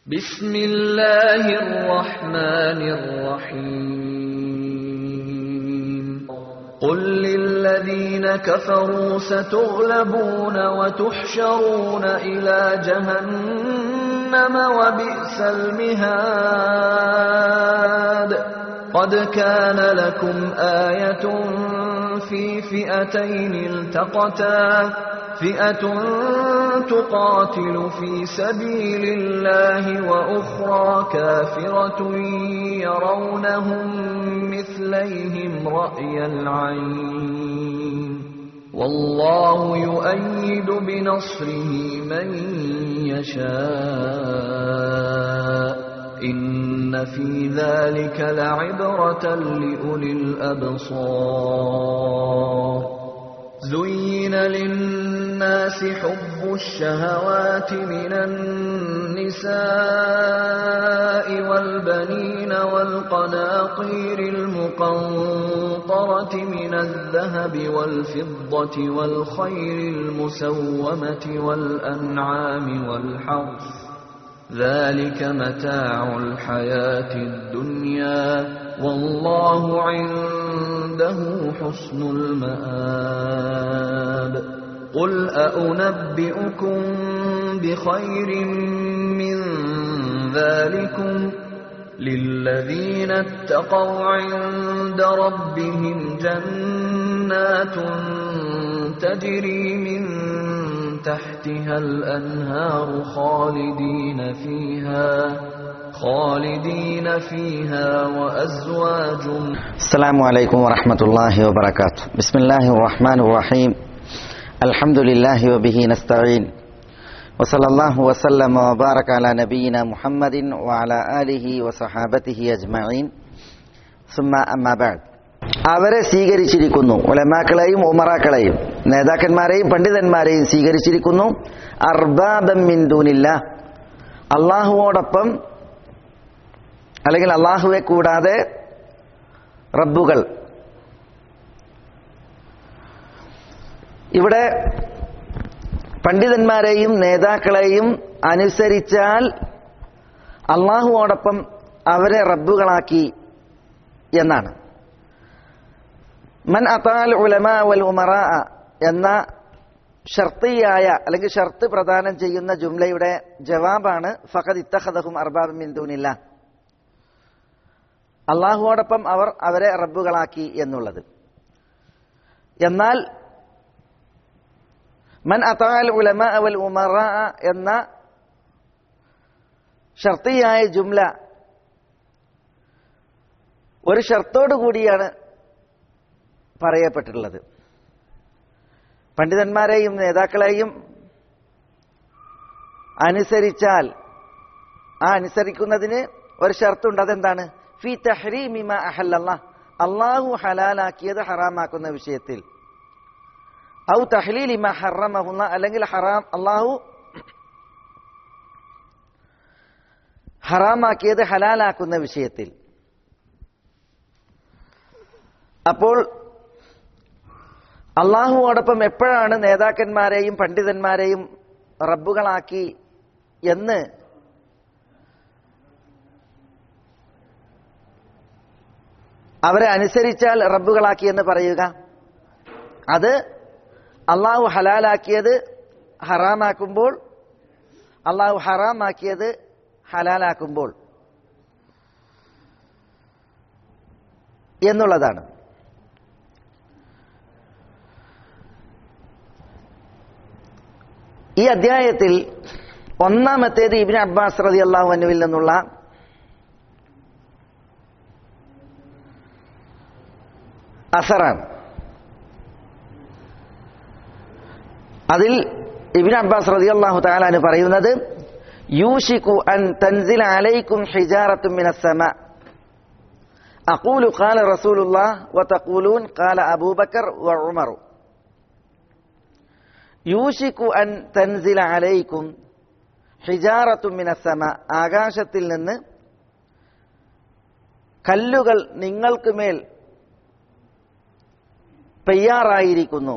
بسم الله الرحمن الرحيم قل للذين كفروا ستغلبون وتحشرون إلى جهنم وبئس المهاد قد كان لكم آية في فئتين التقتا فئة تقاتل في سبيل الله وأخرى كافرة يرونهم مثليهم رأي العين والله يؤيد بنصره من يشاء إن في ذلك لعبرة لأولي الأبصار زين للناس حب الشهوات من النساء والبنين والقناطير المقنطرة من الذهب والفضة والخير المسومة والأنعام والحرث ذلك متاع الحياة الدنيا والله عنده حسن المآب قل أأنبئكم بخير من ذلكم للذين اتقوا عند ربهم جنات تجري من تحتها الأنهار خالدين فيها خالدين فيها وأزواج السلام عليكم ورحمة الله وبركاته بسم الله الرحمن الرحيم الحمد لله وبه نستعين وصلى الله وسلم وبارك على نبينا محمد وعلى آله وصحابته أجمعين ثم أما بعد അവരെ സ്വീകരിച്ചിരിക്കുന്നു ഉലമാക്കളെയും ഉമറാക്കളെയും നേതാക്കന്മാരെയും പണ്ഡിതന്മാരെയും സ്വീകരിച്ചിരിക്കുന്നു അർബാബം മിന്ദൂനില്ല അള്ളാഹുവോടൊപ്പം അല്ലെങ്കിൽ അള്ളാഹുവെ കൂടാതെ റബ്ബുകൾ ഇവിടെ പണ്ഡിതന്മാരെയും നേതാക്കളെയും അനുസരിച്ചാൽ അള്ളാഹുവോടൊപ്പം അവരെ റബ്ബുകളാക്കി എന്നാണ് മൻ അതാൽ ഉലമ വൽ ഉമറ എന്ന ഷർത്തിയായ അല്ലെങ്കിൽ ഷർത്ത് പ്രദാനം ചെയ്യുന്ന ജുംലയുടെ ജവാബാണ് ഫഖദ് ഇത്തഹദഹും അർബാബ് മിന്ദൂനില്ല അള്ളാഹുവോടൊപ്പം അവർ അവരെ റബ്ബുകളാക്കി എന്നുള്ളത് എന്നാൽ മൻ അതാൽ ഉലമ വൽ ഉമറ എന്ന ഷർത്തിയായ ജുംല ഒരു ഷർത്തോടു കൂടിയാണ് പറയപ്പെട്ടിട്ടുള്ളത് പണ്ഡിതന്മാരെയും നേതാക്കളെയും അനുസരിച്ചാൽ ആ അനുസരിക്കുന്നതിന് ഒരു ഷർത്തുണ്ട് അതെന്താണ് ഫി തഹ്രീമിമ അഹല്ല അള്ളാഹു ഹലാലാക്കിയത് ഹറാമാക്കുന്ന വിഷയത്തിൽ ഔ തഹ്ലീലിമ ഹറമഹുന്ന അല്ലെങ്കിൽ ഹറാം അള്ളാഹു ഹറാമാക്കിയത് ഹലാലാക്കുന്ന വിഷയത്തിൽ അപ്പോൾ അള്ളാഹുവോടൊപ്പം എപ്പോഴാണ് നേതാക്കന്മാരെയും പണ്ഡിതന്മാരെയും റബ്ബുകളാക്കി എന്ന് അവരെ അനുസരിച്ചാൽ റബ്ബുകളാക്കി എന്ന് പറയുക അത് അള്ളാഹു ഹലാലാക്കിയത് ഹറാമാക്കുമ്പോൾ അള്ളാഹു ഹറാമാക്കിയത് ഹലാലാക്കുമ്പോൾ എന്നുള്ളതാണ് ഈ അധ്യായത്തിൽ ഒന്നാമത്തേത് ഇബിൻ അബ്ബാസ് റതി അള്ളാഹു അനുവിൽ നിന്നുള്ള അസറാണ് അതിൽ ഇബിൻ അബ്ബാസ് റതി അള്ളാഹു താലാന് പറയുന്നത് യൂഷിക്കു അൻ തൻസിൽ അലൈക്കും ഹിജാറത്തും മിനസ്സമ أقول قال رسول الله وتقولون قال أبو بكر وعمر യൂഷിക്കു അൻ തൻസില അലൈക്കും ഹിജാറത്തു മിനസമ ആകാശത്തിൽ നിന്ന് കല്ലുകൾ നിങ്ങൾക്ക് മേൽ പെയ്യാറായിരിക്കുന്നു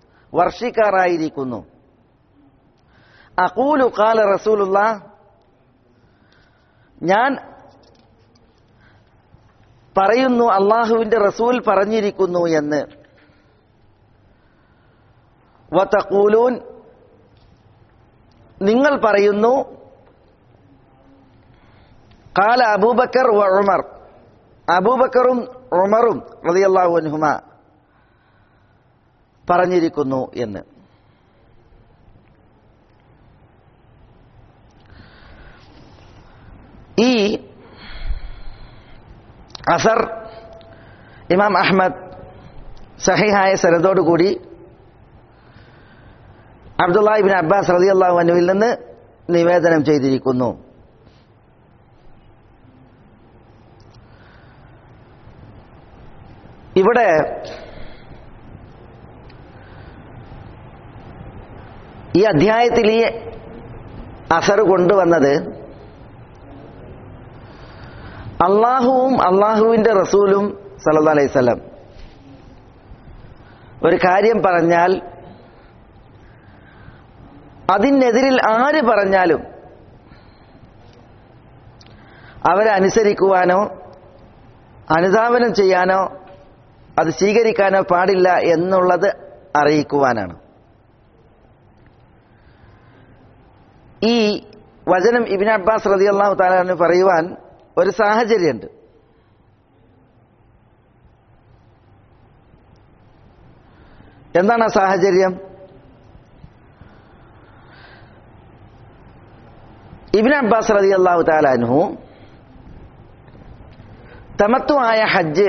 വർഷിക്കാറായിരിക്കുന്നു അഖൂലു ഖാല റസൂലുള്ള ഞാൻ പറയുന്നു അള്ളാഹുവിന്റെ റസൂൽ പറഞ്ഞിരിക്കുന്നു എന്ന് വതഖൂലൂൻ നിങ്ങൾ പറയുന്നു കാല അബൂബക്കർ വ ഉമർ അബൂബക്കറും ഉമറും റളിയല്ലാഹു അൻഹുമ പറഞ്ഞിരിക്കുന്നു എന്ന് ഈ അസർ ഇമാം അഹ്മദ് സഹിഹായ സനദോടുകൂടി അബ്ദുല്ലാഹിബിൻ അബ്ബാസ് റളിയല്ലാഹു അൻഹുവിൽ നിന്ന് നിവേദനം ചെയ്തിരിക്കുന്നു ഇവിടെ ഈ അധ്യായത്തിൽ ഈ അസർ കൊണ്ടുവന്നത് അള്ളാഹുവും അള്ളാഹുവിന്റെ റസൂലും സല്ലല്ലാഹു അലൈഹി വസല്ലം ഒരു കാര്യം പറഞ്ഞാൽ അതിനെതിരിൽ ആര് പറഞ്ഞാലും അവരെ അനുസരിക്കുവാനോ അനുധാവനം ചെയ്യാനോ അത് സ്വീകരിക്കാനോ പാടില്ല എന്നുള്ളത് അറിയിക്കുവാനാണ് ഈ വചനം ഇബിൻ അബ്ബാസ് റതി അള്ളാഹു താലാന്ന് പറയുവാൻ ഒരു സാഹചര്യമുണ്ട് എന്താണ് ആ സാഹചര്യം ഇബിൻ അബ്ബാസ് റതി അള്ളാഹു താലാൻഹു തമത്വമായ ഹജ്ജ്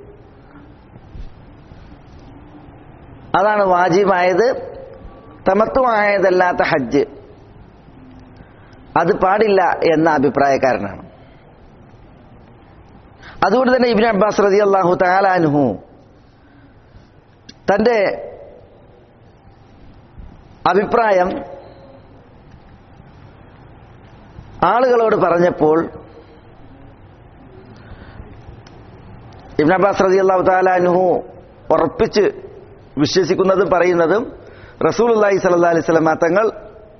അതാണ് വാജിബായത് തമത്വമായതല്ലാത്ത ഹജ്ജ് അത് പാടില്ല എന്ന അഭിപ്രായക്കാരനാണ് അതുകൊണ്ട് തന്നെ ഇബിൻ അബ്ബാസ് റതി അള്ളാഹു താലാൻഹു തന്റെ അഭിപ്രായം ആളുകളോട് പറഞ്ഞപ്പോൾ ഇബ്ൻ അബ്ബാസ് റതി അള്ളാഹു താലാനുഹു ഉറപ്പിച്ച് വിശ്വസിക്കുന്നതും പറയുന്നതും റസൂൽ അള്ളാഹി സല്ലാ അലൈഹി സ്വലമ തങ്ങൾ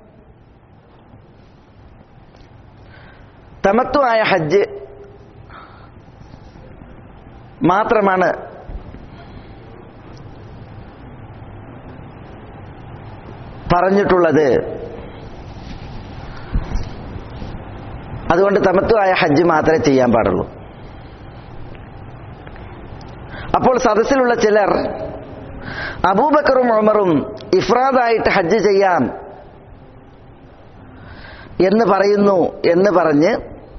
തമത്വമായ ഹജ്ജ് മാത്രമാണ് പറഞ്ഞിട്ടുള്ളത് അതുകൊണ്ട് തമത്വമായ ഹജ്ജ് മാത്രമേ ചെയ്യാൻ പാടുള്ളൂ അപ്പോൾ സദസ്സിലുള്ള ചിലർ അബൂബക്കറും ഉമറും ഇഫ്രാദായിട്ട് ഹജ്ജ് ചെയ്യാം എന്ന് പറയുന്നു എന്ന് പറഞ്ഞ്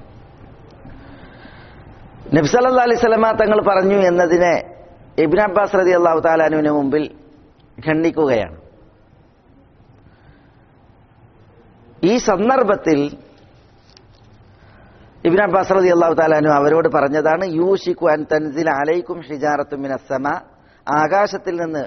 നബ്സല്ലാ അലൈഹി സ്വലമ തങ്ങൾ പറഞ്ഞു എന്നതിനെ ഇബിൻ അബ്ബാസ് റതി അള്ളാഹു താലാനുവിന് മുമ്പിൽ ഖണ്ഡിക്കുകയാണ് ഈ സന്ദർഭത്തിൽ ഇബിൻ അബ്ബാസ് റതി അള്ളാഹു താലാനു അവരോട് പറഞ്ഞതാണ് യൂഷിക്കു അൻ തൻസിൽ അലൈക്കും ഷിജാറത്തുമിനസമ ആകാശത്തിൽ നിന്ന്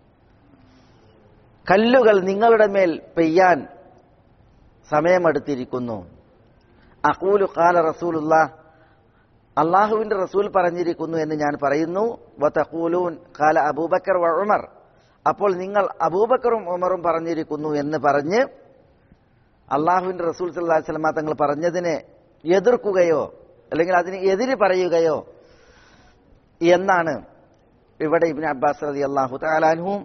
കല്ലുകൾ നിങ്ങളുടെ മേൽ പെയ്യാൻ സമയമെടുത്തിരിക്കുന്നു അഖൂലു ഖാല റസൂലുള്ള അള്ളാഹുവിന്റെ റസൂൽ പറഞ്ഞിരിക്കുന്നു എന്ന് ഞാൻ പറയുന്നു വതഖൂലൂൻ ഖാല അബൂബക്കർ വ ഉമർ അപ്പോൾ നിങ്ങൾ അബൂബക്കറും ഉമറും പറഞ്ഞിരിക്കുന്നു എന്ന് പറഞ്ഞ് അള്ളാഹുവിന്റെ റസൂൽ സല്ലല്ലാഹു അലൈഹി വസല്ലമ തങ്ങൾ പറഞ്ഞതിനെ എതിർക്കുകയോ അല്ലെങ്കിൽ അതിന് എതിര് പറയുകയോ എന്നാണ് ഇവിടെ ഇബിൻ അബ്ബാസ് റതി അള്ളാഹു താലാൻഹും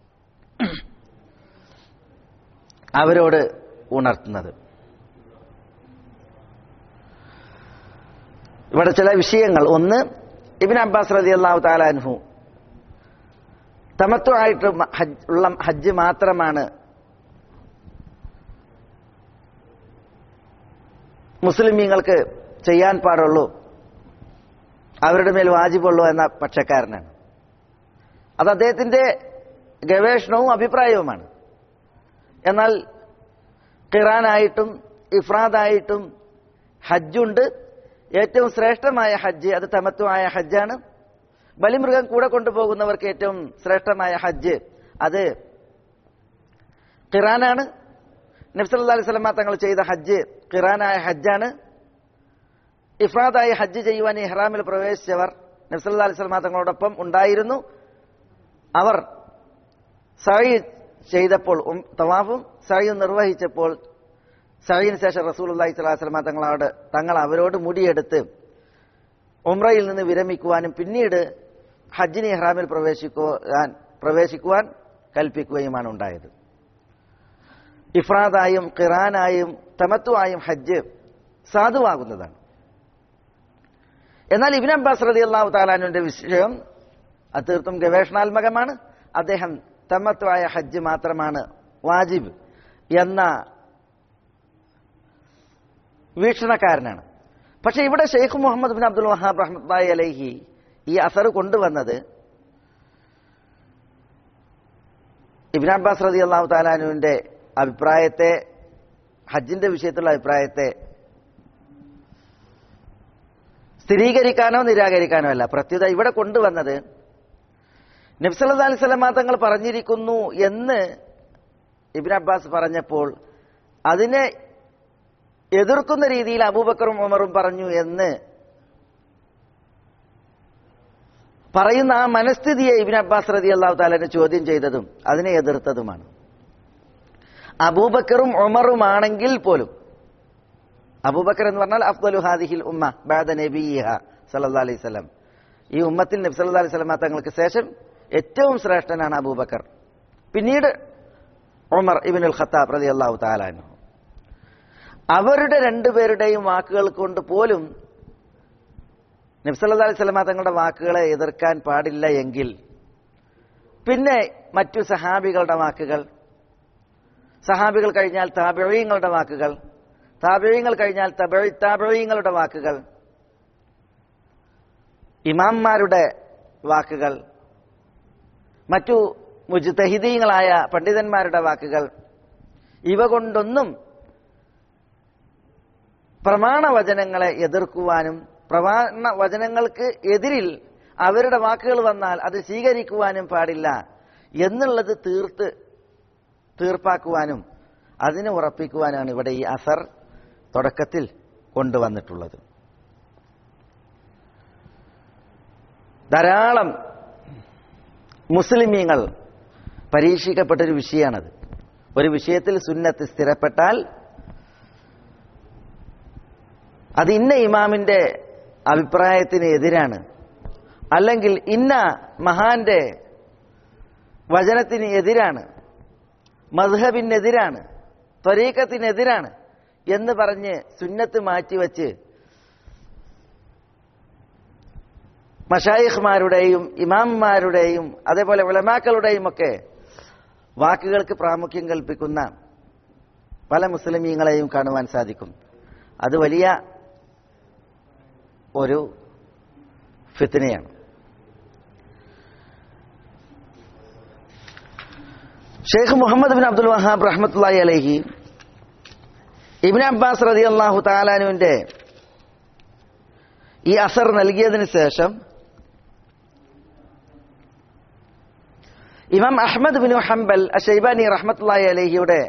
അവരോട് ഉണർത്തുന്നത് ഇവിടെ ചില വിഷയങ്ങൾ ഒന്ന് ഇബിൻ അബ്ബാസ് റതി അള്ളാഹു താലാൻഹു തമത്വമായിട്ട് ഉള്ള ഹജ്ജ് മാത്രമാണ് മുസ്ലിമീങ്ങൾക്ക് ചെയ്യാൻ പാടുള്ളൂ അവരുടെ മേൽ വാജിബുള്ളൂ എന്ന പക്ഷക്കാരനാണ് അത് അദ്ദേഹത്തിന്റെ ഗവേഷണവും അഭിപ്രായവുമാണ് എന്നാൽ ഖിറാനായിട്ടും ഇഫ്രാദായിട്ടും ഹജ്ജുണ്ട് ഏറ്റവും ശ്രേഷ്ഠമായ ഹജ്ജ് അത് തമത്വമായ ഹജ്ജാണ് ബലിമൃഗം കൂടെ കൊണ്ടുപോകുന്നവർക്ക് ഏറ്റവും ശ്രേഷ്ഠമായ ഹജ്ജ് അത് ഖിറാനാണ് നബ്സല്ലാ അലൈഹി സ്വലമ തങ്ങൾ ചെയ്ത ഹജ്ജ് ഖിറാനായ ഹജ്ജാണ് ഇഫ്രാദായി ഹജ്ജ് ചെയ്യുവാൻ ഇഹ്റാമിൽ പ്രവേശിച്ചവർ നബ്സല്ലാ അലൈഹി സ്വലമ തങ്ങളോടൊപ്പം ഉണ്ടായിരുന്നു അവർ സഴി ചെയ്തപ്പോൾ തവാഫും സഴിയും നിർവഹിച്ചപ്പോൾ സഹീന് ശേഷം റസൂൽ അള്ളഹി സ്വലാസ്ലമ തങ്ങളോട് തങ്ങൾ അവരോട് മുടിയെടുത്ത് ഉംറയിൽ നിന്ന് വിരമിക്കുവാനും പിന്നീട് ഹജ്ജിന് ഇഹ്റാമിൽ പ്രവേശിക്കുവാൻ പ്രവേശിക്കുവാൻ കൽപ്പിക്കുകയുമാണ് ഉണ്ടായത് ഇഫ്രാദായും ഖിറാനായും തമത്തുവായും ഹജ്ജ് സാധുവാകുന്നതാണ് എന്നാൽ ഇബിൻ അബ്ബാസ് റതി അള്ളാഹു താലാനുവിന്റെ വിഷയം അത് തീർത്തും ഗവേഷണാത്മകമാണ് അദ്ദേഹം തമത്വായ ഹജ്ജ് മാത്രമാണ് വാജിബ് എന്ന വീക്ഷണക്കാരനാണ് പക്ഷെ ഇവിടെ Sheikh Muhammad bin Abdul Wahhab റഹ്മത്തായി അലൈഹി ഈ അസർ കൊണ്ടുവന്നത് ഇബിൻ അബ്ബാസ് റതി അള്ളാഹു താലാനുവിന്റെ അഭിപ്രായത്തെ ഹജ്ജിന്റെ വിഷയത്തിലുള്ള അഭിപ്രായത്തെ സ്ഥിരീകരിക്കാനോ നിരാകരിക്കാനോ അല്ല പ്രത്യുത ഇവിടെ കൊണ്ടുവന്നത് നബ്സല്ലാ അലൈഹി സ്വലമ തങ്ങൾ പറഞ്ഞിരിക്കുന്നു എന്ന് ഇബിൻ അബ്ബാസ് പറഞ്ഞപ്പോൾ അതിനെ എതിർക്കുന്ന രീതിയിൽ അബൂബക്കറും ഉമറും പറഞ്ഞു എന്ന് പറയുന്ന ആ മനസ്ഥിതിയെ ഇബിൻ അബ്ബാസ് റതി അള്ളാഹു താലനെ ചോദ്യം ചെയ്തതും അതിനെ എതിർത്തതുമാണ് അബൂബക്കറും ഉമറുമാണെങ്കിൽ പോലും അബൂബക്കർ എന്ന് പറഞ്ഞാൽ അഫ്ദലു ഹാദിഹിൽ ഉമ്മ ബാദ നബിഹ സല്ലാ അലൈഹി സ്വലം ഈ ഉമ്മത്തിൽ നബി സല്ലാ അലൈഹി സ്വലമ തങ്ങൾക്ക് ശേഷം ഏറ്റവും ശ്രേഷ്ഠനാണ് അബൂബക്കർ പിന്നീട് ഉമർ ഇബിനുൽ ഖത്താബ് റതി അള്ളാഹു താലാനു അവരുടെ രണ്ടുപേരുടെയും വാക്കുകൾ കൊണ്ട് പോലും നബ്സല്ലാ അലൈഹി സ്വലമ തങ്ങളുടെ വാക്കുകളെ എതിർക്കാൻ പാടില്ല എങ്കിൽ പിന്നെ മറ്റു സഹാബികളുടെ വാക്കുകൾ സഹാബികൾ കഴിഞ്ഞാൽ താബിഴയങ്ങളുടെ വാക്കുകൾ താബിഴയങ്ങൾ കഴിഞ്ഞാൽ താബിഴയങ്ങളുടെ വാക്കുകൾ ഇമാംമാരുടെ വാക്കുകൾ മറ്റു മുജ്തഹിദീങ്ങളായ പണ്ഡിതന്മാരുടെ വാക്കുകൾ ഇവ കൊണ്ടൊന്നും പ്രമാണവചനങ്ങളെ എതിർക്കുവാനും പ്രമാണ വചനങ്ങൾക്ക് എതിരിൽ അവരുടെ വാക്കുകൾ വന്നാൽ അത് സ്വീകരിക്കുവാനും പാടില്ല എന്നുള്ളത് തീർത്ത് തീർപ്പാക്കുവാനും അതിനെ ഉറപ്പിക്കുവാനാണ് ഇവിടെ ഈ അസർ തുടക്കത്തിൽ കൊണ്ടുവന്നിട്ടുള്ളത് ധാരാളം മുസ്ലിമീങ്ങൾ പരീക്ഷിക്കപ്പെട്ടൊരു വിഷയമാണത് ഒരു വിഷയത്തിൽ സുന്നത്ത് സ്ഥിരപ്പെട്ടാൽ അത് ഇന്ന ഇമാമിന്റെ അഭിപ്രായത്തിന് എതിരാണ് അല്ലെങ്കിൽ ഇന്ന മഹാന്റെ വചനത്തിന് എതിരാണ് മധുഹബിനെതിരാണ് ത്വരീക്കത്തിനെതിരാണ് എന്ന് പറഞ്ഞ് സുന്നത്ത് മാറ്റിവെച്ച് മഷായിഖ്മാരുടെയും ഇമാംമാരുടെയും അതേപോലെ വിളമാക്കളുടെയും ഒക്കെ വാക്കുകൾക്ക് പ്രാമുഖ്യം കൽപ്പിക്കുന്ന പല മുസ്ലിമീങ്ങളെയും കാണുവാൻ സാധിക്കും അത് വലിയ ഒരു ഫിത്തിനെയാണ് Sheikh Muhammad bin Abdul Wahhab റഹ്മത്തുള്ളി അലഹി ഇബിൻ അബ്ബാസ് റതി അള്ളാഹു താലാനുവിന്റെ ഈ അസർ നൽകിയതിന് ശേഷം Imam Ahmad bin Hanbal Shaybani റഹ്മത്തുള്ളി അലഹിയുടെ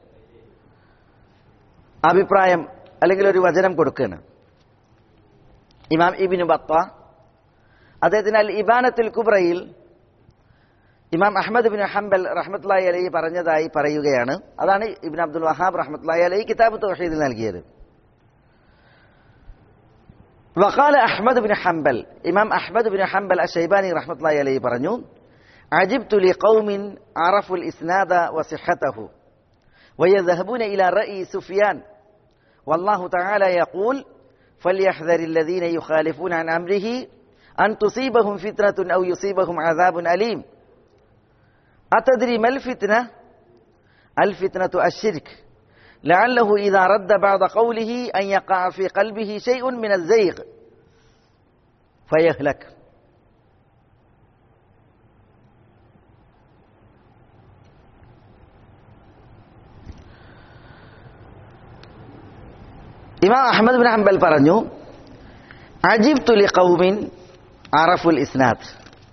അഭിപ്രായം അല്ലെങ്കിൽ ഒരു വചനം കൊടുക്കുകയാണ് ഇമാം ഇബിനു ബത്ത അദ്ദേഹത്തിന് അൽ ഇബാനത്തുൽ കുബ്രയിൽ ഇമാം അഹമ്മദ് ബിൻ ഹംബൽ റഹ്മത്തുള്ളി അലൈഹി പറഞ്ഞതായി പറയുകയാണ് അതാണ് ഇബിൻ അബ്ദുൽ വഹാബ് റഹ്മത്തുള്ളി അലൈഹി കിതാബ് തൗഹീദിൽ നൽകിയത് വഖാല Ahmad bin Hanbal Imam Ahmad bin Hanbal Ashaybani റഹ്മത്തുള്ളി അലൈഹി പറഞ്ഞു അജിബ്തു ലിഖൗമിൻ അറഫുൽ ഇസ്നാദ വസിഹതഹു ويذهبون إلى رأي سفيان والله تعالى يقول فليحذر الذين يخالفون عن أمره أن تصيبهم فتنة أو يصيبهم عذاب أليم أتدري ما الفتنة الفتنة الشرك لعله إذا رد بعض قوله أن يقع في قلبه شيء من الزيغ فيهلك ഇമാം അഹമ്മദ് ബിൻ ഹംബൽ പറഞ്ഞു അജിബ് തുലി കൗമിൻ അറഫുൽ ഇസ്നാദ്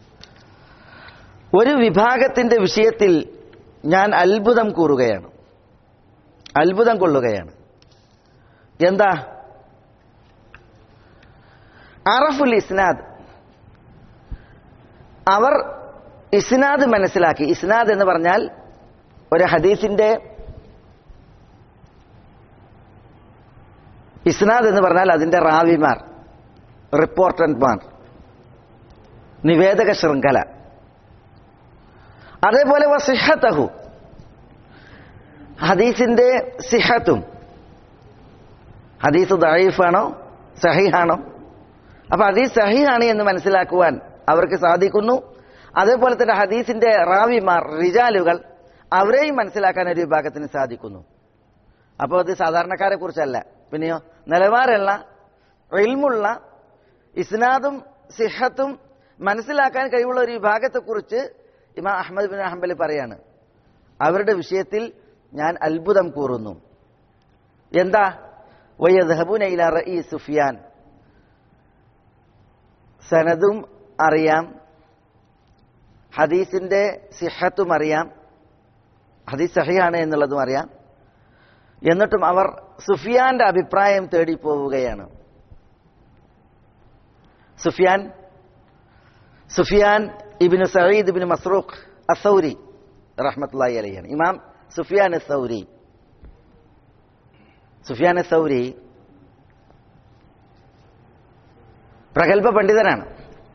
ഒരു വിഭാഗത്തിന്റെ വിഷയത്തിൽ ഞാൻ അത്ഭുതം കൂറുകയാണ് അത്ഭുതം കൊള്ളുകയാണ് എന്താ അറഫുൽ ഇസ്നാദ് അവർ ഇസ്നാദ് മനസ്സിലാക്കി ഇസ്നാദ് എന്ന് പറഞ്ഞാൽ ഒരു ഹദീസിന്റെ ഇസ്നാദ് എന്ന് പറഞ്ഞാൽ അതിന്റെ റാവിമാർ റിപ്പോർട്ടന്മാർ നിവേദക ശൃംഖല അതേപോലെ സിഹത്തഹു ഹദീസിന്റെ സിഹത്തും ഹദീസ് ദഴീഫാണോ സഹിഹാണോ അപ്പൊ ഹദീസ് സഹിഹാണ് എന്ന് മനസ്സിലാക്കുവാൻ അവർക്ക് സാധിക്കുന്നു അതേപോലെ തന്നെ ഹദീസിന്റെ റാവിമാർ റിജാലുകൾ അവരെയും മനസ്സിലാക്കാൻ ഒരു വിഭാഗത്തിന് സാധിക്കുന്നു അപ്പോൾ അത് സാധാരണക്കാരെ കുറിച്ചല്ല പിന്നെയോ നിലവാരമുള്ള ഇൽമുള്ള ഇസ്നാദും സിഹത്തും മനസ്സിലാക്കാൻ കഴിവുള്ള ഒരു വിഭാഗത്തെക്കുറിച്ച് ഇമാം അഹമ്മദ് ബിൻ ഹംബലി പറയാണ് അവരുടെ വിഷയത്തിൽ ഞാൻ അത്ഭുതം കൂറുന്നു എന്താ വയ്യദ്ഹബുന ഇല റഈ സുഫിയാൻ സനദും അറിയാം ഹദീസിന്റെ സിഹത്തും അറിയാം ഹദീസ് സഹിയാണ് എന്നുള്ളതും അറിയാം എന്നിട്ടും അവർ സുഫിയാന്റെ അഭിപ്രായം തേടി പോവുകയാണ് സുഫിയാൻ സുഫിയാൻ ഇബിന് സയ്യിദ് ഇബിന് മസ്റൂഖ് അസൗരി റഹ്മത്തുള്ളാഹി അലൈഹാണ് ഇമാം സുഫിയാൻ സൗരി സുഫിയാൻ സൗരി പ്രഗത്ഭ പണ്ഡിതനാണ്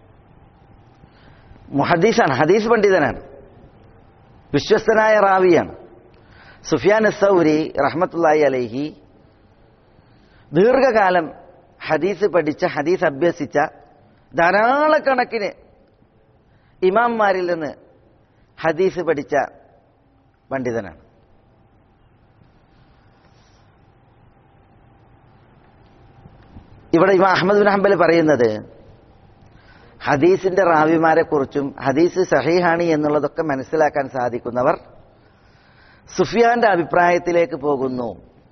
മുഹദീസാണ് ഹദീസ് പണ്ഡിതനാണ് വിശ്വസ്തനായ റാവിയാണ് സുഫിയാൻ സൗരി റഹ്മത്തുള്ളാഹി അലൈഹി ദീർഘകാലം ഹദീസ് പഠിച്ച ഹദീസ് അഭ്യസിച്ച ധാരാളക്കണക്കിന് ഇമാംമാരിൽ നിന്ന് ഹദീസ് പഠിച്ച പണ്ഡിതനാണ് ഇവിടെ ഇമാം അഹമ്മദ് ബിൻ ഹംബൽ പറയുന്നത് ഹദീസിന്റെ റാവിമാരെ കുറിച്ചും ഹദീസ് സഹീഹാണ് എന്നുള്ളതൊക്കെ മനസ്സിലാക്കാൻ സാധിക്കുന്നവർ സുഫിയാന്റെ അഭിപ്രായത്തിലേക്ക് പോകുന്നു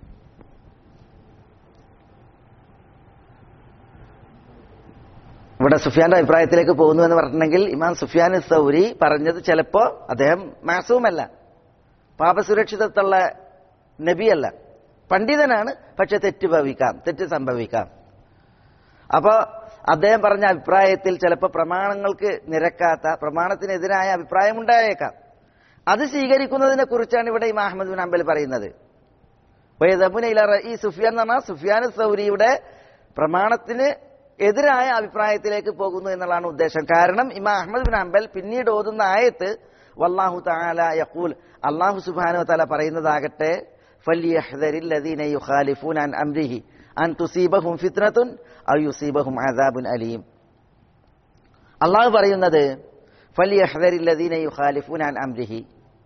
ഇവിടെ സുഫിയാന്റെ അഭിപ്രായത്തിലേക്ക് പോകുന്നു എന്ന് പറഞ്ഞിട്ടുണ്ടെങ്കിൽ ഇമാം സുഫിയാൻ സൗരി പറഞ്ഞത് ചിലപ്പോ അദ്ദേഹം മാസവുമല്ല പാപസുരക്ഷിതത്തുള്ള നബിയല്ല പണ്ഡിതനാണ് പക്ഷെ തെറ്റ് ഭവിക്കാം തെറ്റ് സംഭവിക്കാം അപ്പോ അദ്ദേഹം പറഞ്ഞ അഭിപ്രായത്തിൽ ചിലപ്പോൾ പ്രമാണങ്ങൾക്ക് നിരക്കാത്ത പ്രമാണത്തിനെതിരായ അഭിപ്രായം ഉണ്ടായേക്കാം അത് സ്വീകരിക്കുന്നതിനെ കുറിച്ചാണ് ഇവിടെ ഇമാം അഹമ്മദ് ബിൻ അമ്പൽ പറയുന്നത് ഈ സുഫിയാൻ എന്ന് പറഞ്ഞാൽ സുഫിയാൻ സൗരിയുടെ പ്രമാണത്തിന് എതിരായ അഭിപ്രായത്തിലേക്ക് പോകുന്നു എന്നുള്ളതാണ് ഉദ്ദേശം കാരണം ഇമാം അഹമ്മദ് ബിൻ അമ്പൽ പിന്നീട് ഓതുന്ന ആയത്ത് വല്ലാഹു താല യഖൂൽ അള്ളാഹു സുബാനു തല പറയുന്നതാകട്ടെ ഫല്യഹ്ദരില്ലദീന യുഖാലിഫൂൻ അൻ അംരിഹി അൻ തുസീബഹും ഫിത്നത്തുൻ ഔ യുസീബഹും അദാബുൻ അലീം അള്ളാഹു പറയുന്നത് ഫല്യഹ്ദരില്ലദീന യുഖാലിഫൂൻ അൻ അംരിഹി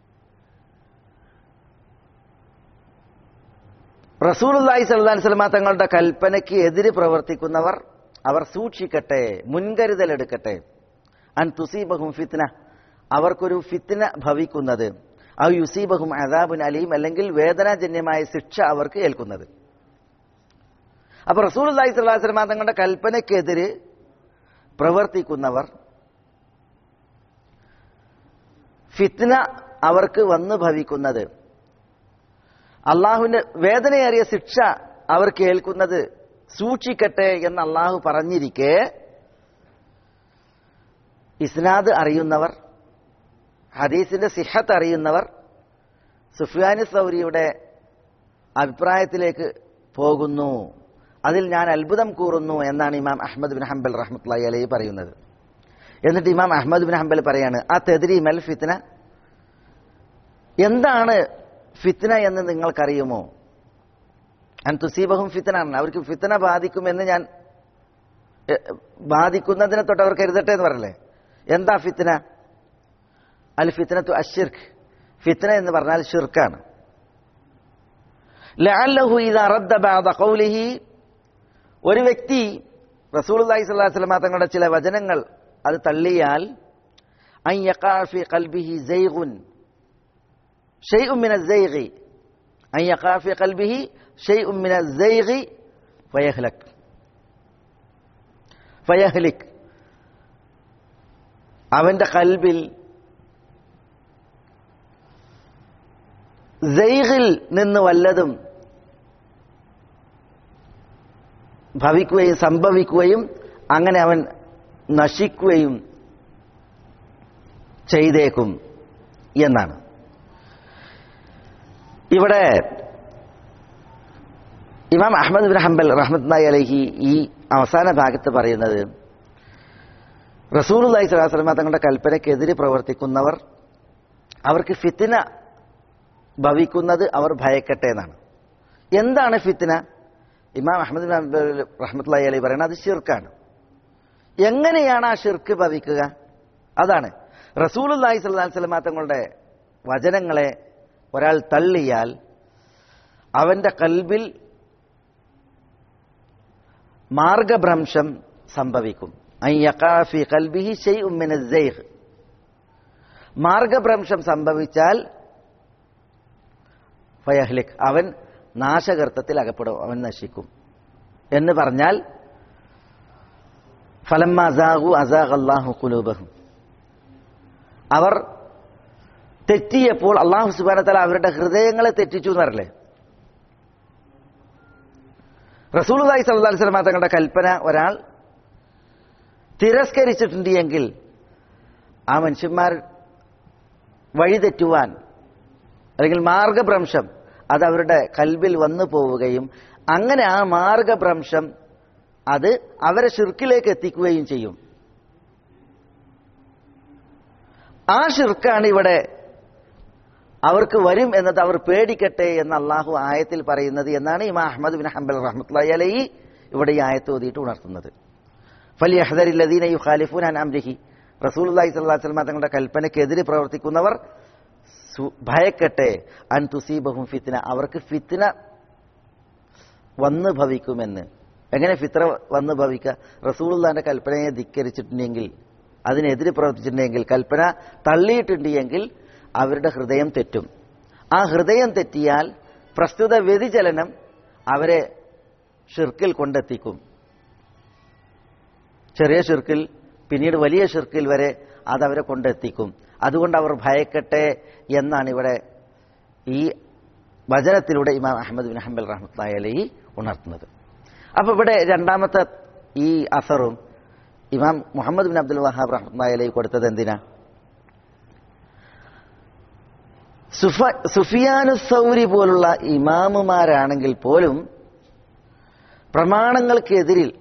റസൂലുള്ളാഹി സ്വല്ലല്ലാഹി അലൈഹി വസല്ലമ തങ്ങളുടെ കൽപ്പനയ്ക്ക് എതിര് പ്രവർത്തിക്കുന്നവർ അവർ സൂക്ഷിക്കട്ടെ മുൻകരുതൽ എടുക്കട്ടെ അൻ തുസീബഹും ഫിത്ന അവർക്കൊരു ഫിത്ന ഭവിക്കുന്നത് ഔ യുസീബഹും അദാബുൻ അലീം അല്ലെങ്കിൽ വേദനാജന്യമായ ശിക്ഷ അവർക്ക് ഏൽക്കുന്നത് അപ്പൊ റസൂൽ അള്ളാഹി സ്വല്ലാഹി സ്വലമ തങ്ങളുടെ കൽപ്പനയ്ക്കെതിര് പ്രവർത്തിക്കുന്നവർ ഫിത്ന അവർക്ക് വന്നു ഭവിക്കുന്നത് അള്ളാഹുവിന്റെ വേദനയേറിയ ശിക്ഷ അവർ കേൾക്കുന്നത് സൂക്ഷിക്കട്ടെ എന്ന് അള്ളാഹു പറഞ്ഞിരിക്കെ ഇസ്നാദ് അറിയുന്നവർ ഹദീസിന്റെ സിഹത്ത് അറിയുന്നവർ സുഫിയാനി സൗരിയുടെ അഭിപ്രായത്തിലേക്ക് പോകുന്നു അതിൽ ഞാൻ അത്ഭുതം കൂറുന്നു എന്നാണ് ഇമാം അഹമ്മദ് ബിൻ ഹംബൽ റഹ്മത്തുള്ളി അലൈഹി പറയുന്നത് എന്നിട്ട് ഇമാം അഹമ്മദ് ബിൻ ഹംബൽ പറയാണ് ആ തെദ്രി മൽ ഫിത്ന എന്താണ് ഫിത്ന എന്ന് നിങ്ങൾക്കറിയുമോ അൻ തുസീബഹും ഫിത്തന അവർക്ക് ഫിത്തന ബാധിക്കുമെന്ന് ഞാൻ ബാധിക്കുന്നതിനെ തൊട്ട് അവർ കരുതട്ടെ എന്ന് പറയല്ലേ എന്താ ഫിത്തന അൽ ഫിത്തന തു അഷിർക്ക് ഫിത്തന എന്ന് പറഞ്ഞാൽ ഷിർക്കാണ് ലഅല്ലഹു ഇദാ റദ്ദ ബഅദ ഖൗലിഹി ഒരു വ്യക്തി റസൂലുള്ളാഹി സ്വല്ലല്ലാഹു അലൈഹി വസല്ലം തങ്ങളുടെ ചില വചനങ്ങൾ അത് തള്ളിയാൽ അൻ യഖഅ ഫി ഖൽബിഹി സൈഗുൻ ഷൈഉൻ മിന സൈഗി അൻ യഖഅ ഫി ഖൽബിഹി ഷൈഉൻ മിന സൈഗി ഫയഹ്ലക് ഫയഹ്ലിക് അവന്റെ കൽബിൽ സൈഗിൽ നിന്ന് വല്ലതും ഭവിക്കുകയും സംഭവിക്കുകയും അങ്ങനെ അവൻ നശിക്കുകയും ചെയ്തേക്കും എന്നാണ് ഇവിടെ ഇമാം അഹമ്മദ് ബിൻ ഹംബൽ റഹ്മത്നായി അലഹി ഈ അവസാന ഭാഗത്ത് പറയുന്നത് റസൂൽ അലൈഹി സ്വലാസ്ലമ തങ്ങളുടെ കൽപ്പനയ്ക്കെതിരെ പ്രവർത്തിക്കുന്നവർ അവർക്ക് ഫിത്തിന ഭവിക്കുന്നത് അവർ ഭയക്കട്ടെ എന്നാണ് എന്താണ് ഫിത്തിന ഇമാം അഹമ്മദ് ബിൻ ഹംബൽ റഹ്മത്ലായി അലി പറയുന്നത് അത് ഷിർക്കാണ് എങ്ങനെയാണ് ആ ഷിർക്ക് ഭവിക്കുക അതാണ് റസൂൽ അലൈഹി സ്വലാഹി സ്വലമ തങ്ങളുടെ വചനങ്ങളെ ഒരാൾ തള്ളിയാൽ അവന്റെ കൽബിൽ മാർഗഭ്രംശം സംഭവിക്കും അയ്യക്കാഫി കൽബിഹി ഷെയ് മിന സൈഹ് മാർഗഭ്രംശം സംഭവിച്ചാൽ ഫയഹ്ലിക് അവൻ നാശകർത്തത്തിൽ അകപ്പെടും അവൻ നശിക്കും എന്ന് പറഞ്ഞാൽ ഫലമ്മ അസാഹു അസാഖ് അള്ളാഹു കുലൂബഹു അവർ തെറ്റിയപ്പോൾ അള്ളാഹു സുബാനത്തല അവരുടെ ഹൃദയങ്ങളെ തെറ്റിച്ചു എന്നറില്ലേ റസൂലുദായി സല്ലി സ്വലമ തങ്ങളുടെ കൽപ്പന ഒരാൾ തിരസ്കരിച്ചിട്ടുണ്ട് എങ്കിൽ ആ മനുഷ്യന്മാർ വഴിതെറ്റുവാൻ അല്ലെങ്കിൽ മാർഗഭ്രംശം അത് അവരുടെ കൽബിൽ വന്നു പോവുകയും അങ്ങനെ ആ മാർഗഭ്രംശം അത് അവരെ ഷിർക്കിലേക്ക് എത്തിക്കുകയും ചെയ്യും ആ ഷിർക്കാണ് ഇവിടെ അവർക്ക് വരും എന്നത് അവർ പേടിക്കട്ടെ എന്ന് അള്ളാഹു ആയത്തിൽ പറയുന്നത് എന്നാണ് ഇമാ അഹമ്മദ് ബിൻ ഹംബൽ റഹ്മത്തുള്ളി അലൈഹി ഇവിടെ ഈ ആയത്ത് ഓതിയിട്ട് ഉണർത്തുന്നത് ഫലി അഹദരില്ലദീന യു ഖാലിഫൂൻ അൻ അംരിഹി റസൂലുള്ളാഹി സ്വല്ലല്ലാഹു അലൈഹി വസല്ലം തങ്ങളുടെ കൽപ്പനയ്ക്കെതിരെ പ്രവർത്തിക്കുന്നവർ സു- ഭയക്കട്ടെ അൻ തുസീബഹും ഫിത്ന അവർക്ക് ഫിത്ന വന്ന് ഭവിക്കുമെന്ന് എങ്ങനെ ഫിത്ര വന്ന് ഭവിക്കുക റസൂലുള്ളാന്റെ കൽപ്പനയെ ധിക്കരിച്ചിട്ടുണ്ടെങ്കിൽ അതിനെതിരെ പ്രവർത്തിച്ചിട്ടുണ്ടെങ്കിൽ കൽപ്പന തള്ളിയിട്ടുണ്ടെങ്കിൽ അവരുടെ ഹൃദയം തെറ്റും ആ ഹൃദയം തെറ്റിയാൽ പ്രസ്തുത വ്യതിചലനം അവരെ ഷിർക്കിൽ കൊണ്ടെത്തിക്കും ചെറിയ ഷിർക്കിൽ പിന്നീട് വലിയ ഷിർക്കിൽ വരെ അതവരെ കൊണ്ടെത്തിക്കും അതുകൊണ്ട് അവർ ഭയക്കട്ടെ എന്നാണ് ഇവിടെ ഈ വചനത്തിലൂടെ ഇമാം അഹമ്മദ് ബിൻ ഹംബൽ റഹ്മത്തായ അലി ഉണർത്തുന്നത് അപ്പൊ ഇവിടെ രണ്ടാമത്തെ ഈ അസറും Imam Muhammad bin Abdul Wahhab റഹ്മത്തായ അലി കൊടുത്തത് എന്തിനാ സുഫ സുഫിയാനു സൗരി പോലുള്ള ഇമാമുമാരാണെങ്കിൽ പോലും പ്രമാണങ്ങൾക്കെതിരിൽ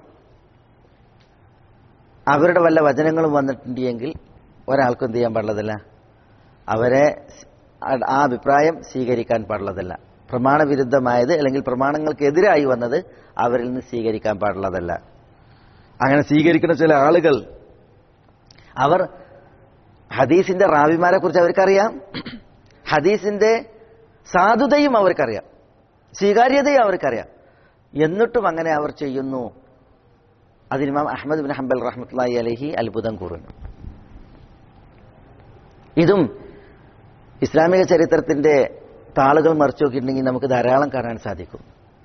അവരുടെ വല്ല വചനങ്ങളും വന്നിട്ടുണ്ടെങ്കിൽ ഒരാൾക്കും എന്ത് ചെയ്യാൻ പാടുള്ളതല്ല അവരെ ആ അഭിപ്രായം സ്വീകരിക്കാൻ പാടുള്ളതല്ല പ്രമാണവിരുദ്ധമായത് അല്ലെങ്കിൽ പ്രമാണങ്ങൾക്കെതിരായി വന്നത് അവരിൽ നിന്ന് സ്വീകരിക്കാൻ പാടുള്ളതല്ല അങ്ങനെ സ്വീകരിക്കുന്ന ചില ആളുകൾ അവർ ഹദീസിന്റെ റാവിമാരെ കുറിച്ച് അവർക്കറിയാം ഹദീസിന്റെ സാധുതയും അവർക്കറിയാം സ്വീകാര്യതയും അവർക്കറിയാം എന്നിട്ടും അങ്ങനെ അവർ ചെയ്യുന്നു അതിന് ഇമാം അഹമ്മദ് ബിൻ ഹംബൽ റഹ്മത്തുള്ളാഹി അലഹി അത്ഭുതം കൂറുന്നു ഇതും ഇസ്ലാമിക ചരിത്രത്തിന്റെ താളുകൾ മറിച്ചു നോക്കിയിട്ടുണ്ടെങ്കിൽ നമുക്ക് ധാരാളം കാണാൻ സാധിക്കും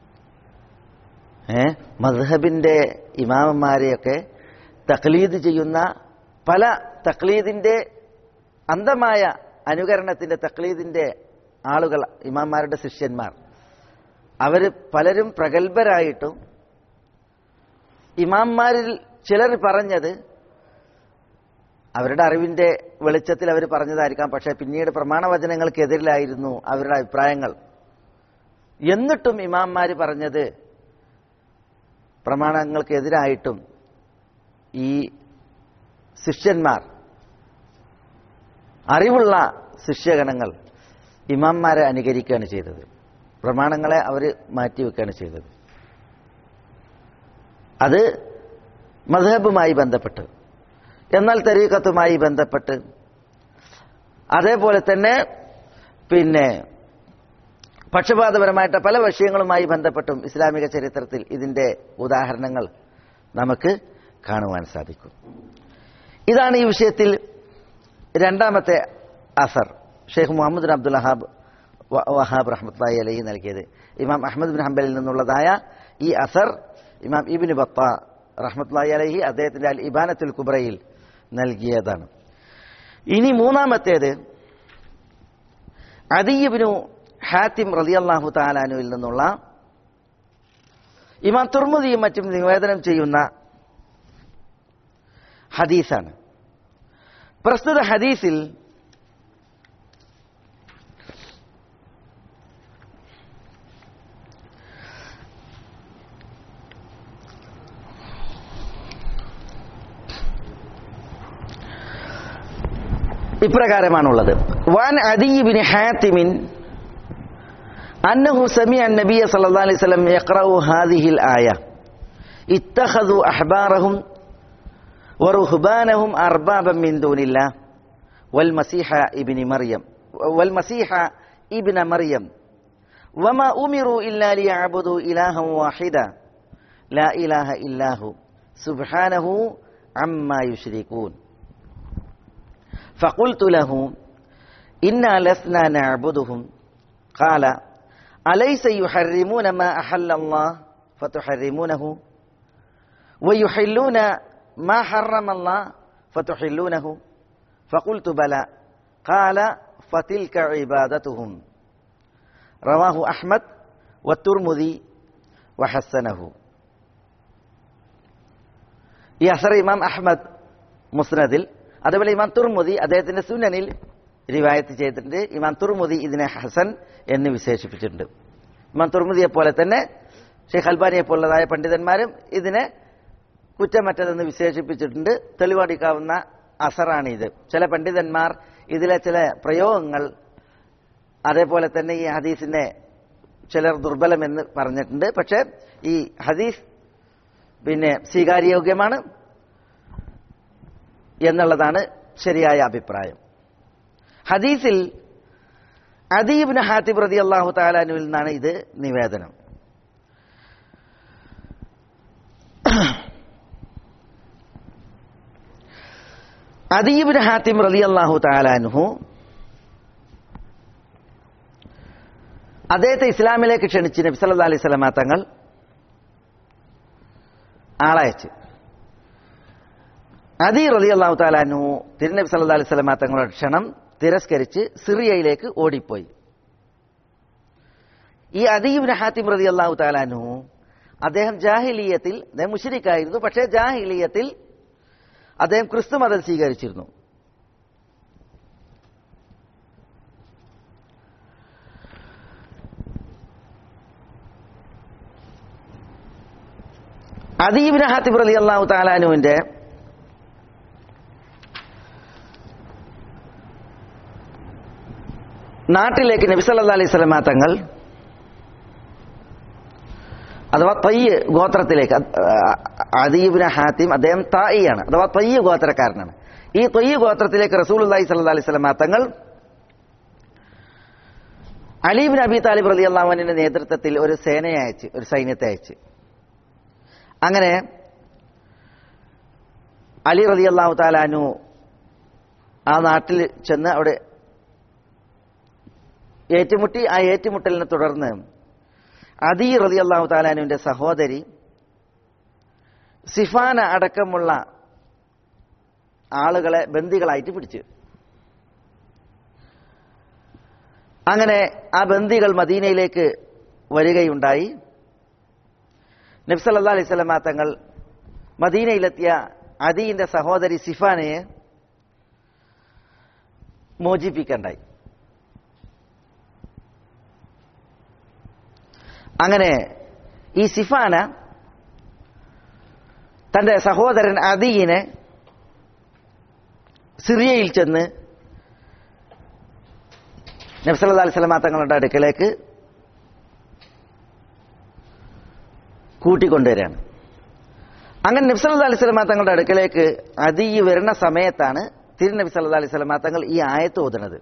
ഏ മദ്ഹബിന്റെ ഇമാമന്മാരെയൊക്കെ തക്ലീദ് ചെയ്യുന്ന പല തക്ലീദിന്റെ അന്ധമായ അനുകരണത്തിന്റെ തക്ലീദിന്റെ ആളുകൾ ഇമാന്മാരുടെ ശിഷ്യന്മാർ അവർ പലരും പ്രഗത്ഭരായിട്ടും ഇമാംമാരിൽ ചിലർ പറഞ്ഞത് അവരുടെ അറിവിന്റെ വെളിച്ചത്തിൽ അവർ പറഞ്ഞതായിരിക്കാം പക്ഷേ പിന്നീട് പ്രമാണവചനങ്ങൾക്കെതിരിലായിരുന്നു അവരുടെ അഭിപ്രായങ്ങൾ എന്നിട്ടും ഇമാംമാർ പറഞ്ഞത് പ്രമാണങ്ങൾക്കെതിരായിട്ടും ഈ ശിഷ്യന്മാർ അറിവുള്ള ശിഷ്യഗണങ്ങൾ ഇമാംമാരെ അനുകരിക്കുകയാണ് ചെയ്തത് പ്രമാണങ്ങളെ അവർ മാറ്റിവെക്കുകയാണ് ചെയ്തത് അത് മധബുമായി ബന്ധപ്പെട്ട് എന്നാൽ തരീക്കത്തുമായി ബന്ധപ്പെട്ട് അതേപോലെ തന്നെ പിന്നെ പക്ഷപാതപരമായിട്ട് പല വിഷയങ്ങളുമായി ബന്ധപ്പെട്ടും ഇസ്ലാമിക ചരിത്രത്തിൽ ഇതിന്റെ ഉദാഹരണങ്ങൾ നമുക്ക് കാണുവാൻ സാധിക്കും ഇതാണ് ഈ വിഷയത്തിൽ രണ്ടാമത്തെ അസർ Sheikh Muhammad bin Abdul Wahhab വ- വഹാബ് റഹ്മത്തായി അലഹി നൽകിയത് ഇമാം അഹമ്മദ് ബിൻ ഹംബലിൽ നിന്നുള്ളതായ ഈ അസർ ഇമാം ഇബിന് ബത്ത റഹ്മത്തുള്ളാഹി അലഹി അദ്ദേഹത്തിന്റെ അൽ ഇബാനത്തുൽ കുബ്രയിൽ നൽകിയതാണ് ഇനി മൂന്നാമത്തേത് അദീബിനു ഹാത്തിം റളിയല്ലാഹു താലാനുവിൽ നിന്നുള്ള ഇമാം തുർമുദിയും മറ്റും നിവേദനം ചെയ്യുന്ന ഹദീസാണ് പ്രസ്തുത ഹദീസിൽ ഇപ്രകാരമാണുള്ളത് വാൻ അദീബിന് ഹാത്തിമിൻ أنه سمع النبي صلى الله عليه وسلم يقرأ هذه الآية اتخذوا أحبارهم ورهبانهم أربابا من دون الله والمسيح ابن مريم والمسيح ابن مريم وما أمروا إلا ليعبدوا إلها واحدا لا إله إلا هو سبحانه عما يشركون فقلت له إنا لسنا نعبدهم قال أليس يحرمون ما أحل الله فتحرمونه ويحلون ما حرم الله فتحلونه فقلت بلى قال فتلك عبادتهم رواه أحمد والترمذي وحسنه ഈ അസർ ഇമാം അഹ്മദ് മുസ്നദിൽ അതേപോലെ ഇമാം തുർമുദി അദ്ദേഹത്തിന്റെ സുനനിൽ റിവായത്ത് ചെയ്തിട്ടുണ്ട് ഇമാം തുർമുദി ഇതിനെ ഹസൻ എന്ന് വിശേഷിപ്പിച്ചിട്ടുണ്ട് ഇമാം തുർമുദിയെ പോലെ തന്നെ ഷെയ്ഖ് അൽബാനിയെ പോലുള്ളതായ പണ്ഡിതന്മാരും ഇതിനെ കുറ്റമറ്റതെന്ന് വിശേഷിപ്പിച്ചിട്ടുണ്ട് തെളിവടിക്കാവുന്ന അസറാണിത് ചില പണ്ഡിതന്മാർ ഇതിലെ ചില പ്രയോഗങ്ങൾ അതേപോലെ തന്നെ ഈ ഹദീസിനെ ചിലർ ദുർബലമെന്ന് പറഞ്ഞിട്ടുണ്ട് പക്ഷേ ഈ ഹദീസ് പിന്നെ സ്വീകാര്യോഗ്യമാണ് എന്നുള്ളതാണ് ശരിയായ അഭിപ്രായം ഹദീസിൽ അദീബിന് ഹാത്തിബ് റതി അള്ളാഹു താലാനുവിൽ നിന്നാണ് ഇത് നിവേദനം അദീബിന് ഹാത്തിം റതി അള്ളാഹു താലാനുഹു അദ്ദേഹത്തെ ഇസ്ലാമിലേക്ക് ക്ഷണിച്ച് നബി സല്ലാ അലൈഹി സ്വലമാ തങ്ങൾ ആളയച്ച് അദീ റലി അള്ളാഹു താലാനു തിരുനബി സല്ലാ അലൈഹി സ്വലമാ തങ്ങളുടെ ക്ഷണം തിരസ്കരിച്ച് സിറിയയിലേക്ക് ഓടിപ്പോയി ഈ അദീബിന് ഹാത്തിം റതി അള്ളാഹു താലാനു അദ്ദേഹം ജാഹിലീയത്തിൽ അദ്ദേഹം മുഷരിക്കായിരുന്നു പക്ഷേ ജാഹിലീയത്തിൽ അദ്ദേഹം ക്രിസ്തു മതം സ്വീകരിച്ചിരുന്നു അദീബിന് ഹാത്തിബ് റലി അള്ളാഹു താലാനുവിന്റെ നാട്ടിലേക്ക് നബി സല്ലാ അലൈഹി സ്വലമാ തങ്ങൾ അഥവാ തയ്യ് ഗോത്രത്തിലേക്ക് അദീബിന് ഹാത്തിം അദ്ദേഹം തായിയാണ് അഥവാ തയ്യ് ഗോത്രക്കാരനാണ് ഈ തൊയ്യ് ഗോത്രത്തിലേക്ക് റസൂൽ അള്ളാഹി സല്ലാ അലൈഹി സ്വലമാ തങ്ങൾ അലീബിൻ അബി താലിബ് റലി അള്ളാഹുവിന്റെ നേതൃത്വത്തിൽ ഒരു സേനയെ അയച്ച് ഒരു സൈന്യത്തെ അയച്ച് അങ്ങനെ അലി റലി അള്ളാഹു താലാനു ആ നാട്ടിൽ ചെന്ന് അവിടെ ഏറ്റുമുട്ടി ആ ഏറ്റുമുട്ടലിനെ തുടർന്ന് അദി റലി അള്ളാഹു താലാനുവിന്റെ സഹോദരി സിഫാന അടക്കമുള്ള ആളുകളെ ബന്ദികളായിട്ട് പിടിച്ചു അങ്ങനെ ആ ബന്ദികൾ മദീനയിലേക്ക് വരികയുണ്ടായി നബ്സല്ലാ അലൈഹി സ്വലമാ തങ്ങൾ മദീനയിലെത്തിയ അദീന്റെ സഹോദരി സിഫാനയെ മോചിപ്പിക്കണ്ടായി അങ്ങനെ ഈ സിഫാന തന്റെ സഹോദരൻ അദീനെ സിറിയയിൽ ചെന്ന് നബ്സല്ലാ അലൈഹി സ്വലമാ തങ്ങളുടെ അടുക്കലേക്ക് കൂട്ടിക്കൊണ്ടുവരികയാണ് അങ്ങനെ നബ്സല്ലാ അലൈഹി സ്വലമാ തങ്ങളുടെ അടുക്കലേക്ക് അതി വരുന്ന സമയത്താണ് തിരുനബി സല്ലാ അലൈഹി സ്വലമാ തങ്ങൾ ഈ ആയത്ത് ഓതുന്നത്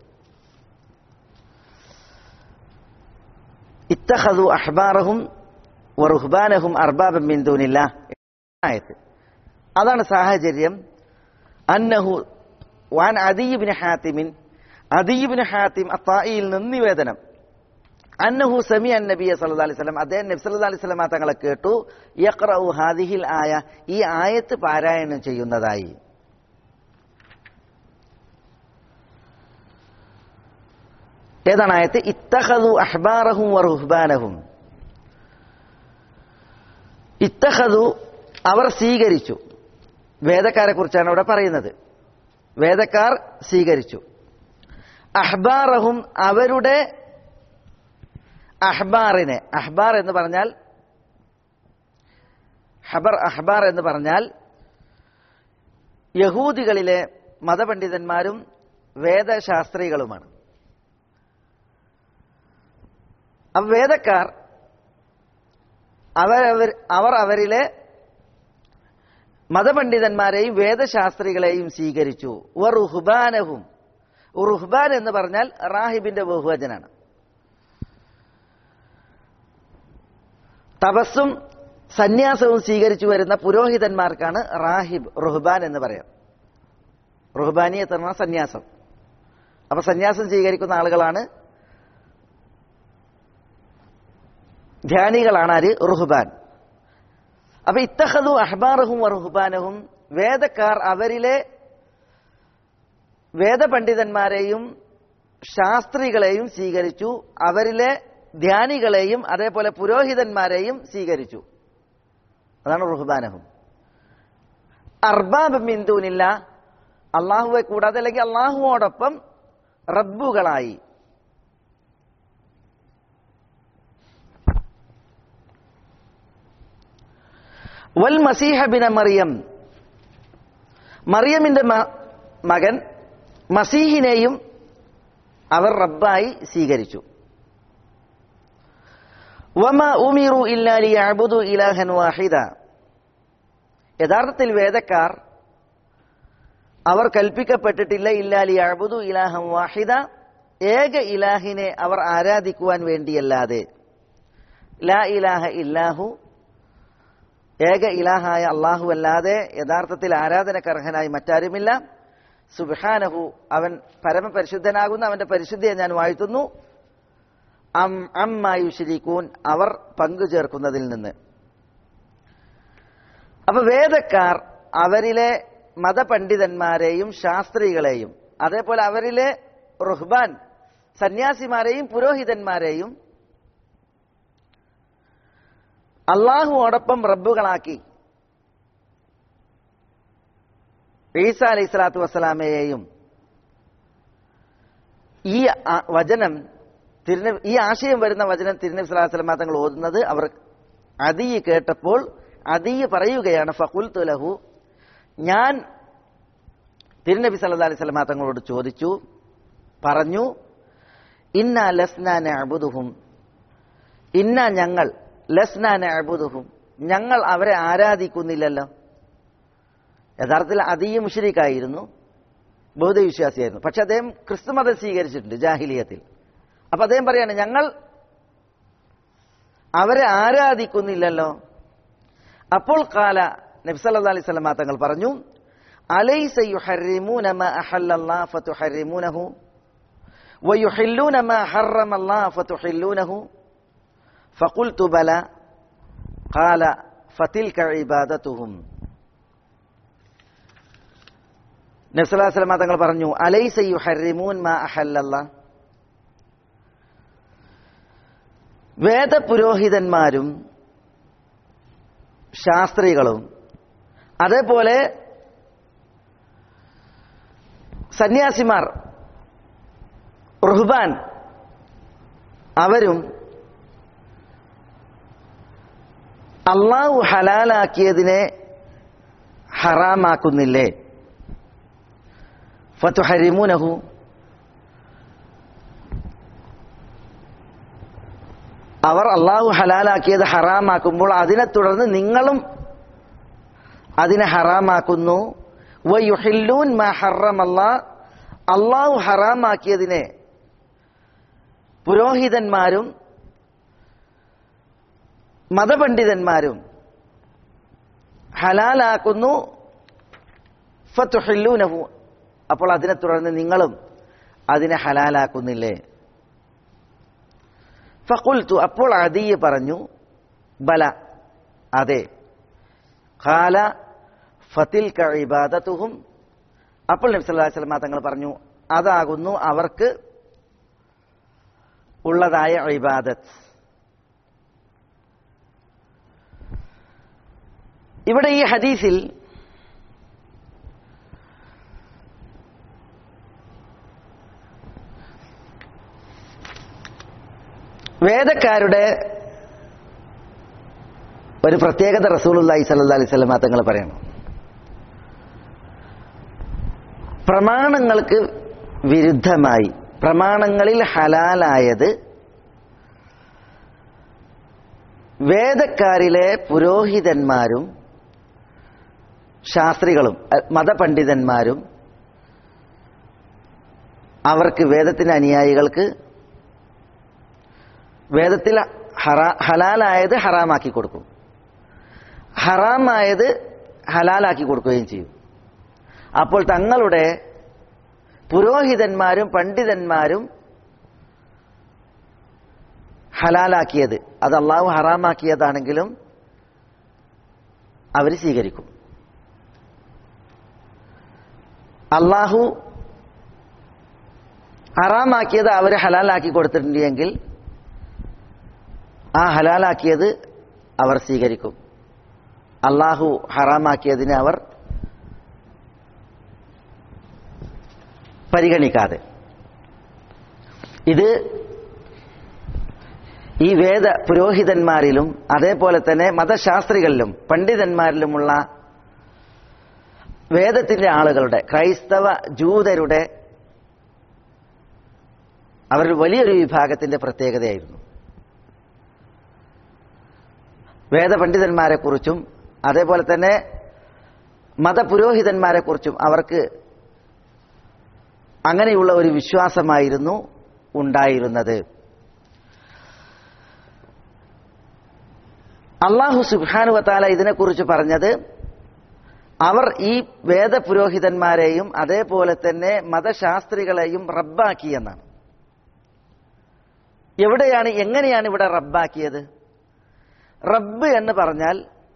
ഇത്തഹദു അഹ്ബാറഹും വറുഹ്ബാനഹും അർബാബം മിന്ദൂനില്ല ആയത്ത് അതാണ് സാഹചര്യം അന്നഹു വാൻ അദീബിന് ഹാത്തിമിൻ അദീബിന് ഹാത്തിം അത്തായിയിൽ നിന്ന് നിവേദനം അന്നഹു സമി അൻ നബിയ സല്ലല്ലാഹു അലൈഹി വസല്ലം അദ്ദേഹം നബി സല്ലല്ലാഹു അലൈഹി വസല്ലം തങ്ങളെ കേട്ടു യഖറഉ ഹാദിഹിൽ ആയ ഈ ആയത്ത് പാരായണം ചെയ്യുന്നതായി ഏതാണ് ആയത്ത് ഇത്തഖദു അഹ്ബാറഹും വറുഹ്ബാനഹും ഇത്തഖദു അവർ സ്വീകരിച്ചു വേദക്കാരെ കുറിച്ചാണ് അവിടെ പറയുന്നത് വേദക്കാർ സ്വീകരിച്ചു അഹ്ബാറഹും അവരുടെ അഹ്ബാറിനെ അഹ്ബാർ എന്ന് പറഞ്ഞാൽ ഹബർ അഹ്ബാർ എന്ന് പറഞ്ഞാൽ യഹൂദികളിലെ മതപണ്ഡിതന്മാരും വേദശാസ്ത്രികളുമാണ് അപ്പൊ വേദക്കാർ അവരവർ അവർ അവരിലെ മതപണ്ഡിതന്മാരെയും വേദശാസ്ത്രികളെയും സ്വീകരിച്ചു റുഹ്ബാനഹും റുഹ്ബാൻ എന്ന് പറഞ്ഞാൽ റാഹിബിന്റെ ബഹുവചനാണ് തപസ്സും സന്യാസവും സ്വീകരിച്ചു വരുന്ന പുരോഹിതന്മാർക്കാണ് റാഹിബ് റുഹ്ബാൻ എന്ന് പറയാം റുഹ്ബാനിയത്ത് പറഞ്ഞാൽ സന്യാസം അപ്പൊ സന്യാസം സ്വീകരിക്കുന്ന ആളുകളാണ് ധ്യാനികളാണ് ആര് റുഹ്ബാൻ അപ്പൊ ഇത്തഹദു അഹ്ബാറഹും റുഹ്ബാനഹും വേദക്കാർ അവരിലെ വേദപണ്ഡിതന്മാരെയും ശാസ്ത്രികളെയും സ്വീകരിച്ചു അവരിലെ ധ്യാനികളെയും അതേപോലെ പുരോഹിതന്മാരെയും സ്വീകരിച്ചു അതാണ് റുഹ്ബാനഹും അർബാബ് മിന്ദൂനില്ല അള്ളാഹുവെ കൂടാതെ അല്ലെങ്കിൽ അള്ളാഹുവോടൊപ്പം റബ്ബുകളായി വൽ മസീഹ ബിന മറിയം മറിയമിന്റെ മകൻ മസീഹിനെയും അവർ റബ്ബായി സ്വീകരിച്ചു വമ ഉമിറു ഇല്ലാലി അബുദു ഇലാഹൻ വാഹിദ യഥാർത്ഥത്തിൽ വേദക്കാർ അവർ കൽപ്പിക്കപ്പെട്ടിട്ടില്ല ഇല്ലാലി അബുദു ഇലാഹം വാഹിദ ഏക ഇലാഹിനെ അവർ ആരാധിക്കുവാൻ വേണ്ടിയല്ലാതെ ലാ ഇലാഹ ഇല്ലാഹു ഏക ഇലാഹായ അള്ളാഹു അല്ലാതെ യഥാർത്ഥത്തിൽ ആരാധനക്കർഹനായി മറ്റാരുമില്ല സുബാനഹു അവൻ പരമപരിശുദ്ധനാകുന്ന അവന്റെ പരിശുദ്ധിയെ ഞാൻ വാഴ്ത്തുന്നു അം അമ്മായുശിരിക്കൂൻ അവർ പങ്കു ചേർക്കുന്നതിൽ നിന്ന് അപ്പൊ വേദക്കാർ അവരിലെ മതപണ്ഡിതന്മാരെയും ശാസ്ത്രികളെയും അതേപോലെ അവരിലെ റുഹ്ബാൻ സന്യാസിമാരെയും പുരോഹിതന്മാരെയും അള്ളാഹുവോടൊപ്പം റബ്ബുകളാക്കി ഈസ അലൈഹി സ്വലാത്തു വസ്സലാമയെയും ഈ വചനം തിരുന ഈ ആശയം വരുന്ന വചനം തിരുനബി സ്വലാഹു വസ്ലമ തങ്ങൾ ഓതുന്നത് അവർ അതിയ് കേട്ടപ്പോൾ അതിയ് പറയുകയാണ് ഫകുൽ തുലഹു ഞാൻ തിരുനബി സല്ലാ അലൈഹി സ്വലമ തങ്ങളോട് ചോദിച്ചു പറഞ്ഞു ഇന്ന ലസ്നാന അബുദുഹും ഇന്ന ഞങ്ങൾ ലസ്നാന അബുദുഹും ഞങ്ങൾ അവരെ ആരാധിക്കുന്നില്ലല്ലോ യഥാർത്ഥത്തിൽ അതീയ മുഷരിക്കായിരുന്നു ബൗദ്ധവിശ്വാസിയായിരുന്നു പക്ഷെ അദ്ദേഹം ക്രിസ്തുമതം സ്വീകരിച്ചിട്ടുണ്ട് ജാഹിലിയത്തിൽ അപ്പൊ അദ്ദേഹം പറയാണ് ഞങ്ങൾ അവരെ ആരാധിക്കുന്നില്ലല്ലോ അപ്പോൾ കാല നബ്സല്ലാ അലൈഹി സ്വലമ തങ്ങൾ പറഞ്ഞു അലൈസ യുഹരിമൂന മാ അഹല്ലല്ലാഹ് ഫതുഹരിമൂനഹു വയുഹില്ലൂന മാ ഹറമല്ലാഹ് ഫതുഹില്ലൂനഹു ഫഖുൽതു ബല ഖാല ഫതിൽക ഇബാദത്തുഹും നബ്സല്ലാ സ്വലമ തങ്ങൾ പറഞ്ഞു അലൈസ യുഹരിമൂൻ മാ അഹല്ലല്ലാഹ് വേദപുരോഹിതന്മാരും ശാസ്ത്രികളും അതേപോലെ സന്യാസിമാർ റുഹ്ബാൻ അവരും അള്ളാഹു ഹലാലാക്കിയതിനെ ഹറാമാക്കുന്നില്ലേ ഫത്തുഹരിമൂനഹു അവർ അള്ളാഹു ഹലാലാക്കിയത് ഹറാമാക്കുമ്പോൾ അതിനെ തുടർന്ന് നിങ്ങളും അതിനെ ഹറാമാക്കുന്നു വയുഹില്ലൂൻ മാ ഹറമല്ല അള്ളാഹു ഹറാമാക്കിയതിനെ പുരോഹിതന്മാരും മതപണ്ഡിതന്മാരും ഹലാലാക്കുന്നു ഫത്തുഹില്ലൂനഹു അപ്പോൾ അതിനെ തുടർന്ന് നിങ്ങളും അതിനെ ഹലാലാക്കുന്നില്ലേ ഫക്കുൽത്തു അപ്പോൾ അദിയെ പറഞ്ഞു ബല അതെ ഖാല ഫതിൽ ഇബാദത്തുഹും അപ്പോൾ നബി സല്ലല്ലാഹു അലൈഹി വസല്ലം തങ്ങൾ പറഞ്ഞു അതാകുന്നു അവർക്ക് ഉള്ളതായ ഇബാദത്ത് ഇവിടെ ഈ ഹദീസിൽ വേദക്കാരുടെ ഒരു പ്രത്യേകത റസൂലുല്ലാഹി സല്ലാ അലൈഹി സ്വലമ തങ്ങൾ പറയണം പ്രമാണങ്ങൾക്ക് വിരുദ്ധമായി പ്രമാണങ്ങളിൽ ഹലാലായത് വേദക്കാരിലെ പുരോഹിതന്മാരും ശാസ്ത്രികളും അഹ് മതപണ്ഡിതന്മാരും അവർക്ക് വേദത്തിന്റെ അനുയായികൾക്ക് വേദത്തിൽ ഹറാ ഹലാലായത് ഹറാമാക്കി കൊടുക്കും ഹറാമായത് ഹലാലാക്കി കൊടുക്കുകയും ചെയ്യും അപ്പോൾ തങ്ങളുടെ പുരോഹിതന്മാരും പണ്ഡിതന്മാരും ഹലാലാക്കിയത് അത് അള്ളാഹു ഹറാമാക്കിയതാണെങ്കിലും അവർ സ്വീകരിക്കും അള്ളാഹു ഹറാമാക്കിയത് അവർ ഹലാലാക്കി കൊടുത്തിട്ടുണ്ടെങ്കിൽ ആ ഹലാലാക്കിയത് അവർ സ്വീകരിക്കും അള്ളാഹു ഹറാമാക്കിയതിനെ അവർ പരിഗണിക്കാതെ ഇത് ഈ വേദ പുരോഹിതന്മാരിലും അതേപോലെ തന്നെ മതശാസ്ത്രികളിലും പണ്ഡിതന്മാരിലുമുള്ള വേദത്തിന്റെ ആളുകളുടെ ക്രൈസ്തവ ജൂതരുടെ അവർ വലിയൊരു വിഭാഗത്തിന്റെ പ്രത്യേകതയായിരുന്നു വേദപണ്ഡിതന്മാരെക്കുറിച്ചും അതേപോലെ തന്നെ മതപുരോഹിതന്മാരെക്കുറിച്ചും അവർക്ക് അങ്ങനെയുള്ള ഒരു വിശ്വാസമായിരുന്നു ഉണ്ടായിരുന്നത് അള്ളാഹു സുബാനുവത്താല ഇതിനെക്കുറിച്ച് പറഞ്ഞത് അവർ ഈ വേദപുരോഹിതന്മാരെയും അതേപോലെ തന്നെ മതശാസ്ത്രികളെയും റബ്ബാക്കി എന്നാണ് എവിടെയാണ് എങ്ങനെയാണ് ഇവിടെ റബ്ബാക്കിയത് റബ്ബ് എന്ന് പറഞ്ഞാൽ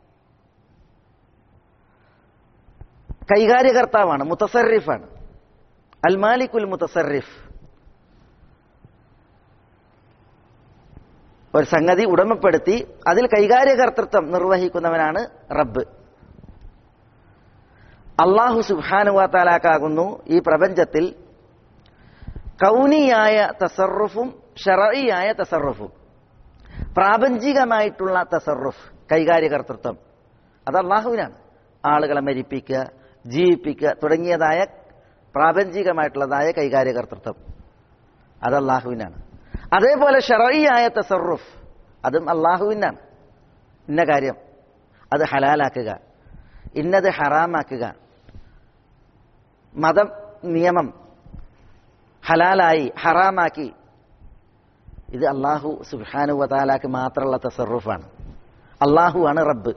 കൈകാര്യകർത്താവാണ് മുത്തസറിഫാണ് അൽ മാലിക്കുൽ മുത്തസറിഫ് ഒരു സംഗതി ഉടമപ്പെടുത്തി അതിൽ കൈകാര്യകർത്തൃത്വം നിർവഹിക്കുന്നവനാണ് റബ്ബ് അള്ളാഹു സുബാനുവാത്താലാക്കാകുന്നു ഈ പ്രപഞ്ചത്തിൽ കൗനിയായ തസറുഫും ഷറയിയായ തസറുഫും പ്രാപഞ്ചികമായിട്ടുള്ള തസറുഫ് കൈകാര്യകർത്തൃത്വം അത് അള്ളാഹുവിനാണ് ആളുകളെ മരിപ്പിക്കുക ജീവിപ്പിക്കുക തുടങ്ങിയതായ പ്രാപഞ്ചികമായിട്ടുള്ളതായ കൈകാര്യകർത്തൃത്വം അത് അള്ളാഹുവിനാണ് അതേപോലെ ഷറയിയായ തസറുഫ് അതും അള്ളാഹുവിനാണ് ഇന്ന കാര്യം അത് ഹലാലാക്കുക ഇന്നത് ഹറാമാക്കുക മതം നിയമം ഹലാലായി ഹറാമാക്കി ഇത് അള്ളാഹു സുബാനു വതാലാക്ക് മാത്രമുള്ള തസറുഫാണ് അള്ളാഹു ആണ് റബ്ബ്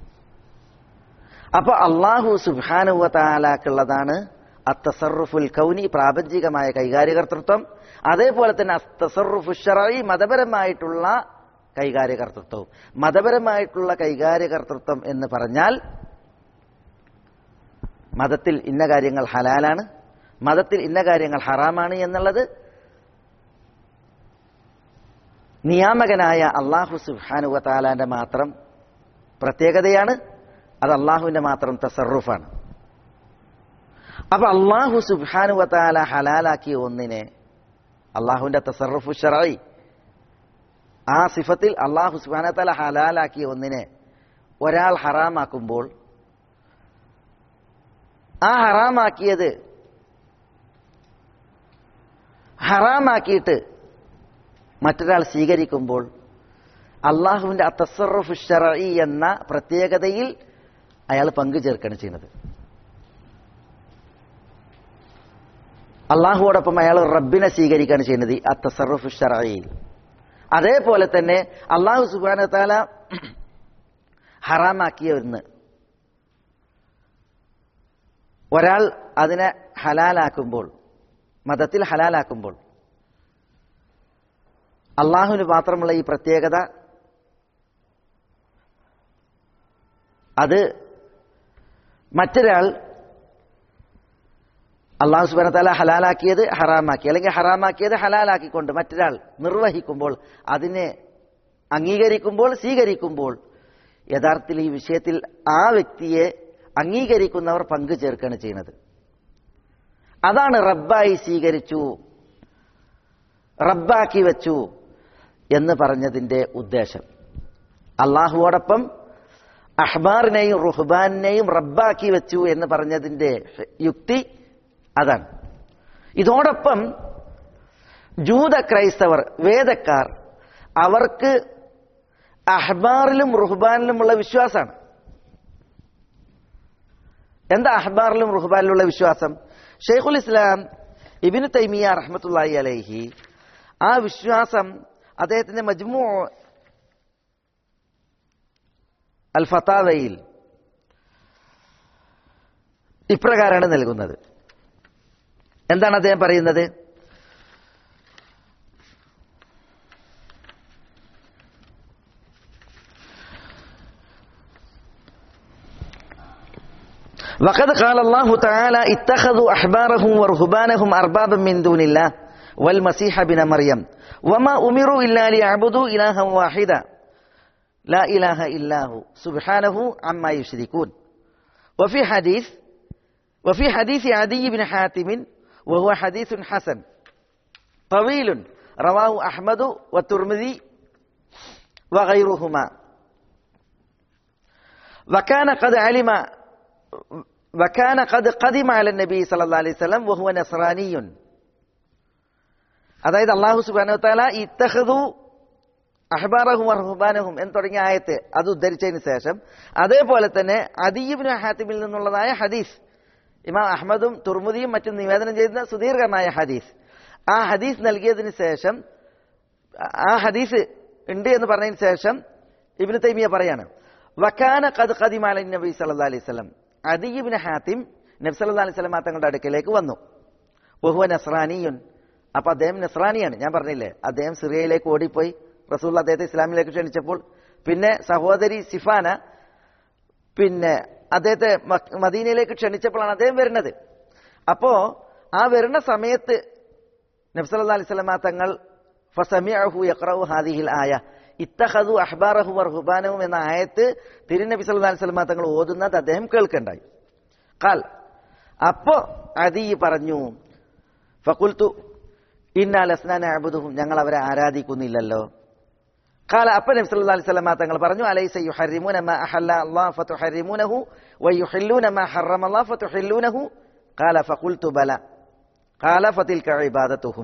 അപ്പൊ അള്ളാഹു സുബാനു വതാലാക്കുള്ളതാണ് അത്തസറുഫുൽ കൗനി പ്രാപഞ്ചികമായ കൈകാര്യകർത്തൃത്വം അതേപോലെ തന്നെ തസറുഫു ഷറയി മതപരമായിട്ടുള്ള കൈകാര്യകർത്തൃത്വവും മതപരമായിട്ടുള്ള കൈകാര്യകർത്തൃത്വം എന്ന് പറഞ്ഞാൽ മതത്തിൽ ഇന്ന കാര്യങ്ങൾ ഹലാലാണ് മതത്തിൽ ഇന്ന കാര്യങ്ങൾ ഹറാമാണ് എന്നുള്ളത് നിയാമകനായ അള്ളാഹു സുബാനുവ താലാന്റെ മാത്രം പ്രത്യേകതയാണ് അത് അള്ളാഹുവിന്റെ മാത്രം തസറുഫാണ് അപ്പൊ അള്ളാഹു സുബാനുവ താല ഹലാലാക്കിയ ഒന്നിനെ അള്ളാഹുവിന്റെ തസറുഫു ഷറായി ആ സിഫത്തിൽ അള്ളാഹു സുബാന താല ഹലാലാക്കിയ ഒന്നിനെ ഒരാൾ ഹറാമാക്കുമ്പോൾ ആ ഹറാമാക്കിയത് ഹറാമാക്കിയിട്ട് മറ്റൊരാൾ സ്വീകരിക്കുമ്പോൾ അള്ളാഹുവിന്റെ അത്തസറുഫ് ഷറഈ എന്ന പ്രത്യേകതയിൽ അയാൾ പങ്കുചേർക്കുകയാണ് ചെയ്യുന്നത് അള്ളാഹുവോടൊപ്പം അയാൾ റബ്ബിനെ സ്വീകരിക്കുകയാണ് ചെയ്യുന്നത് ഈ അത്തസറുഫ് ഷറഈ അതേപോലെ തന്നെ അള്ളാഹു സുബാന താല ഹറാമാക്കിയ ഒന്ന് ഒരാൾ അതിനെ ഹലാലാക്കുമ്പോൾ മതത്തിൽ ഹലാലാക്കുമ്പോൾ അള്ളാഹുവിന് മാത്രമുള്ള ഈ പ്രത്യേകത അത് മറ്റൊരാൾ അള്ളാഹു സുബാനത്താല ഹലാലാക്കിയത് ഹറാമാക്കി അല്ലെങ്കിൽ ഹറാമാക്കിയത് ഹലാലാക്കിക്കൊണ്ട് മറ്റൊരാൾ നിർവഹിക്കുമ്പോൾ അതിനെ അംഗീകരിക്കുമ്പോൾ സ്വീകരിക്കുമ്പോൾ യഥാർത്ഥത്തിൽ ഈ വിഷയത്തിൽ ആ വ്യക്തിയെ അംഗീകരിക്കുന്നവർ പങ്കു ചേർക്കുകയാണ് ചെയ്യുന്നത് അതാണ് റബ്ബായി സ്വീകരിച്ചു റബ്ബാക്കി വെച്ചു എന്ന് പറഞ്ഞതിന്റെ ഉദ്ദേശം അള്ളാഹുവോടൊപ്പം അഹ്ബാറിനെയും റുഹ്ബാനെയും റബ്ബാക്കി വെച്ചു എന്ന് പറഞ്ഞതിന്റെ യുക്തി അതാണ് ഇതോടൊപ്പം ജൂത ക്രൈസ്തവർ വേദക്കാർ അവർക്ക് അഹ്ബാറിലും റുഹ്ബാനിലുമുള്ള വിശ്വാസമാണ് എന്താ അഹ്ബാറിലും റുഹ്ബാനിലുള്ള വിശ്വാസം ഷെയ്ഖുൽ ഇസ്ലാം ഇബിനു തൈമിയ റഹ്മത്തുള്ളാഹി അലൈഹി ആ വിശ്വാസം അദ്ദേഹത്തിന്റെ മജ്മു അൽ ഫത്താവയിൽ ഇപ്രകാരമാണ് നൽകുന്നത് എന്താണ് അദ്ദേഹം പറയുന്നത് وقد قال الله تعالى اتخذوا احبارهم ورهبانهم اربابا من دون الله والمسيح ابن مريم وما امروا الا ليعبدوا الها واحدا لا اله الا هو سبحانه عما يشركون وفي حديث وفي حديث عدي بن حاتم وهو حديث حسن طويل رواه احمد والترمذي وغيرهما وكان قد علم وكان قد قدم على النبي صلى الله عليه وسلم وهو نصراني അതായത് അള്ളാഹു സുബാനു താല ഇത്തഹദു അഹ്ബാറഹും അർഹുബാനഹും എന്ന് തുടങ്ങിയ ആയത്ത് അത് ഉദ്ധരിച്ചതിന് ശേഷം അതേപോലെ തന്നെ അദീബിന് ഹാത്തിമിൽ നിന്നുള്ളതായ ഹദീസ് ഇമാം അഹമ്മദും തുർമുദിയും മറ്റും നിവേദനം ചെയ്യുന്ന സുദീർഘമായ ഹദീസ് ആ ഹദീസ് നൽകിയതിന് ശേഷം ആ ഹദീസ് ഉണ്ട് എന്ന് പറഞ്ഞതിന് ശേഷം ഇബിന് തൈമിയ പറയാണ് വക്കാന കത് ഖദിമാല നബി സല്ലാ അലൈഹി സ്വലം അദീബിന് ഹാത്തിം നബി സല്ലാ അലൈഹി സ്വലം തങ്ങളുടെ അടുക്കലേക്ക് വന്നു ബഹുവ നസ്രാനിയുൻ അപ്പൊ അദ്ദേഹം നസ്രാനിയാണ് ഞാൻ പറഞ്ഞില്ലേ അദ്ദേഹം സിറിയയിലേക്ക് ഓടിപ്പോയി റസൂൽ അദ്ദേഹത്തെ ഇസ്ലാമിലേക്ക് ക്ഷണിച്ചപ്പോൾ പിന്നെ സഹോദരി സിഫാന പിന്നെ അദ്ദേഹത്തെ മദീനയിലേക്ക് ക്ഷണിച്ചപ്പോഴാണ് അദ്ദേഹം വരുന്നത് അപ്പോ ആ വരുന്ന സമയത്ത് നബ്സല്ലാ അലൈഹി സ്വലമ തങ്ങൾ ഫസമിഅഹു യഖ്റഉ ഹാദിഹിൽ ആയ ഇത്തഹദു അഹ്ബാറഹു വർഹുബാനഹും എന്ന ആയത്ത് തിരുനബി സല്ലല്ലാഹു അലൈഹി വസല്ലം തങ്ങൾ ഓതുന്നത് അദ്ദേഹം കേൾക്കണ്ടായി ഖാൽ അപ്പോ അദി പറഞ്ഞു ഫഖുൽതു ഇന്നാ ലസ്നാ നഅബുദുഹും ഞങ്ങൾ അവരെ ആരാധിക്കുന്നില്ലല്ലോ ഖാല അപ്പ നബി സല്ലല്ലാഹു അലൈഹി വസല്ലം തങ്ങൾ പറഞ്ഞു അലൈസ യുഹർരിമൂന മാ അഹല്ല അല്ലാഹു ഫതുഹർരിമൂനഹു വയുഹില്ലൂന മാ ഹറമ അല്ലാഹു ഫതുഹില്ലൂനഹു ഖാല ഫഖുൽതു ബല ഖാല ഫതിൽക ഇബാദത്തുഹും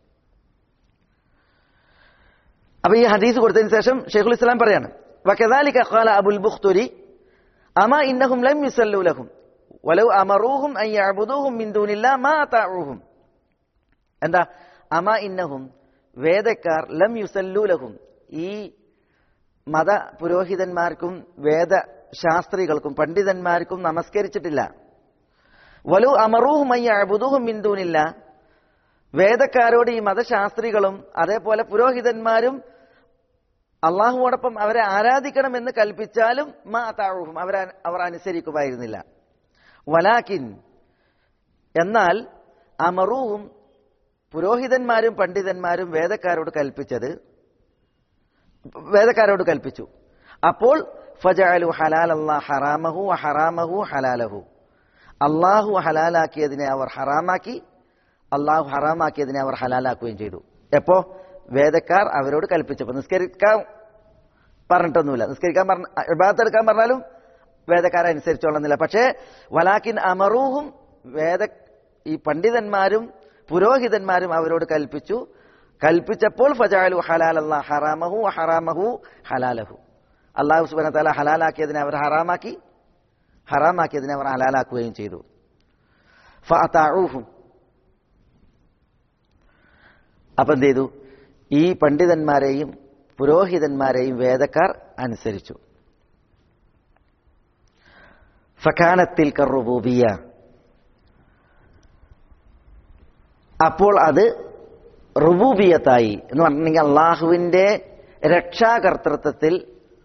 അപ്പൊ ഈ ഹദീസ് കൊടുത്തതിന് ശേഷം ഷെയ്ഖുൽ ഇസ്ലാം പറയാണ് വകദാലിക ഖാല അബുൽ ബുഖ്തുരി അമാ ഇന്നഹും ലം യുസല്ലു ലഹും വലൗ അമറൂഹും അൻ യഅബുദൂഹും മിൻ ദൂനില്ലാ മാ അതഊഹും എന്താ അമാ ഇന്നഹും വേദക്കാർ ലം യുസല്ലു ലഹും ഈ മത പുരോഹിതന്മാർക്കും വേദ ശാസ്ത്രികൾക്കും പണ്ഡിതന്മാർക്കും നമസ്കരിച്ചിട്ടില്ല വലു അമറൂഹും അൻ യഅബുദൂഹും മിൻ ദൂനില്ലാ വേദക്കാരോട് ഈ മതശാസ്ത്രികളും അതേപോലെ പുരോഹിതന്മാരും അള്ളാഹുവോടൊപ്പം അവരെ ആരാധിക്കണമെന്ന് കൽപ്പിച്ചാലും മാ താഴുഹും അവരെ അവർ അനുസരിക്കുമായിരുന്നില്ല വലാക്കിൻ എന്നാൽ അമറൂഹും പുരോഹിതന്മാരും പണ്ഡിതന്മാരും വേദക്കാരോട് കൽപ്പിച്ചത് വേദക്കാരോട് കൽപ്പിച്ചു അപ്പോൾ ഫജഅലു ഹലാൽ അള്ളാഹ് ഹറാമഹു ഹറാമഹു ഹലാലഹു അള്ളാഹു ഹലാലാക്കിയതിനെ അവർ ഹറാമാക്കി അള്ളാഹു ഹറാമാക്കിയതിനെ അവർ ഹലാലാക്കുകയും ചെയ്തു എപ്പോ വേദക്കാർ അവരോട് കൽപ്പിച്ചപ്പോൾ നിസ്കരിക്കാൻ പറഞ്ഞിട്ടൊന്നുമില്ല നിസ്കരിക്കാൻ പറഞ്ഞ ഇബാദത്ത് എടുക്കാൻ പറഞ്ഞാലും വേദക്കാരെ അനുസരിച്ചോളുന്നില്ല പക്ഷേ വലാക്കിൻ അമറൂഹും വേദ ഈ പണ്ഡിതന്മാരും പുരോഹിതന്മാരും അവരോട് കൽപ്പിച്ചു കൽപ്പിച്ചപ്പോൾ ഫജാലു ഹലാൽ അള്ളാഹ് ഹറാമഹു ഹറാമഹു ഹലാലഹു അള്ളാഹു സുബന താല ഹലാലാക്കിയതിനെ അവർ ഹറാമാക്കി ഹറാമാക്കിയതിനെ അവർ ഹലാലാക്കുകയും ചെയ്തു ഫഅതാഊഹും അപ്പൊ എന്ത് ചെയ്തു ഈ പണ്ഡിതന്മാരെയും പുരോഹിതന്മാരെയും വേദക്കാർ അനുസരിച്ചു ഫഖാനത്തിൽ കറുബൂബിയ അപ്പോൾ അത് റുബൂബിയത്തായി എന്ന് പറഞ്ഞിട്ടുണ്ടെങ്കിൽ അള്ളാഹുവിന്റെ രക്ഷാകർത്തൃത്വത്തിൽ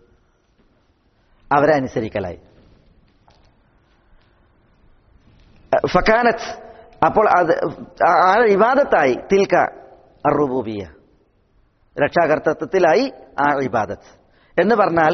അവരെ അനുസരിക്കലായി ഫക്കാനത്ത് അപ്പോൾ അത് ആ ഇബാദത്തായി തിൽക്ക അറുബൂബിയ രക്ഷാകർത്തത്വത്തിലായി ആ ഇബാദത്ത് എന്ന് പറഞ്ഞാൽ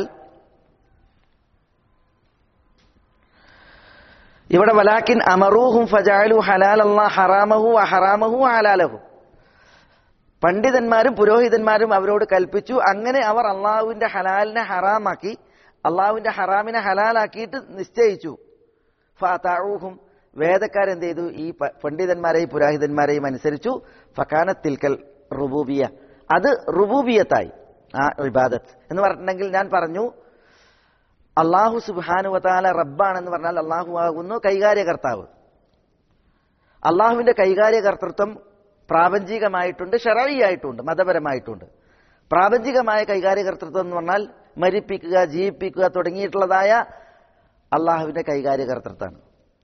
ഇവിടെ വലാക്കിൻ അമറൂഹും ഫജാലു ഹലാൽ ഹറാമഹു അഹറാമഹു ഹലാലഹു പണ്ഡിതന്മാരും പുരോഹിതന്മാരും അവരോട് കൽപ്പിച്ചു അങ്ങനെ അവർ അള്ളാഹുവിന്റെ ഹലാലിനെ ഹറാമാക്കി അള്ളാഹുവിന്റെ ഹറാമിനെ ഹലാലാക്കിയിട്ട് നിശ്ചയിച്ചു ഫാത്താഊഹും വേദക്കാരെന്ത് ചെയ്തു ഈ പ- പണ്ഡിതന്മാരെയും പുരോഹിതന്മാരെയും അനുസരിച്ചു ഫക്കാനത്തിൽക്കൽ റുബൂബിയ അത് റുബൂബിയത്തായി ആ ഇബാദത്ത് എന്ന് പറഞ്ഞിട്ടുണ്ടെങ്കിൽ ഞാൻ പറഞ്ഞു അള്ളാഹു സുബാനുവതാല റബ്ബാണെന്ന് പറഞ്ഞാൽ അള്ളാഹു ആകുന്നു കൈകാര്യകർത്താവ് അള്ളാഹുവിന്റെ കൈകാര്യകർത്തൃത്വം പ്രാപഞ്ചികമായിട്ടുണ്ട് ഷെറയിയായിട്ടുണ്ട് മതപരമായിട്ടുണ്ട് പ്രാപഞ്ചികമായ കൈകാര്യകർത്തൃത്വം എന്ന് പറഞ്ഞാൽ മരിപ്പിക്കുക ജീവിപ്പിക്കുക തുടങ്ങിയിട്ടുള്ളതായ അള്ളാഹുവിന്റെ കൈകാര്യകർത്തൃത്വമാണ്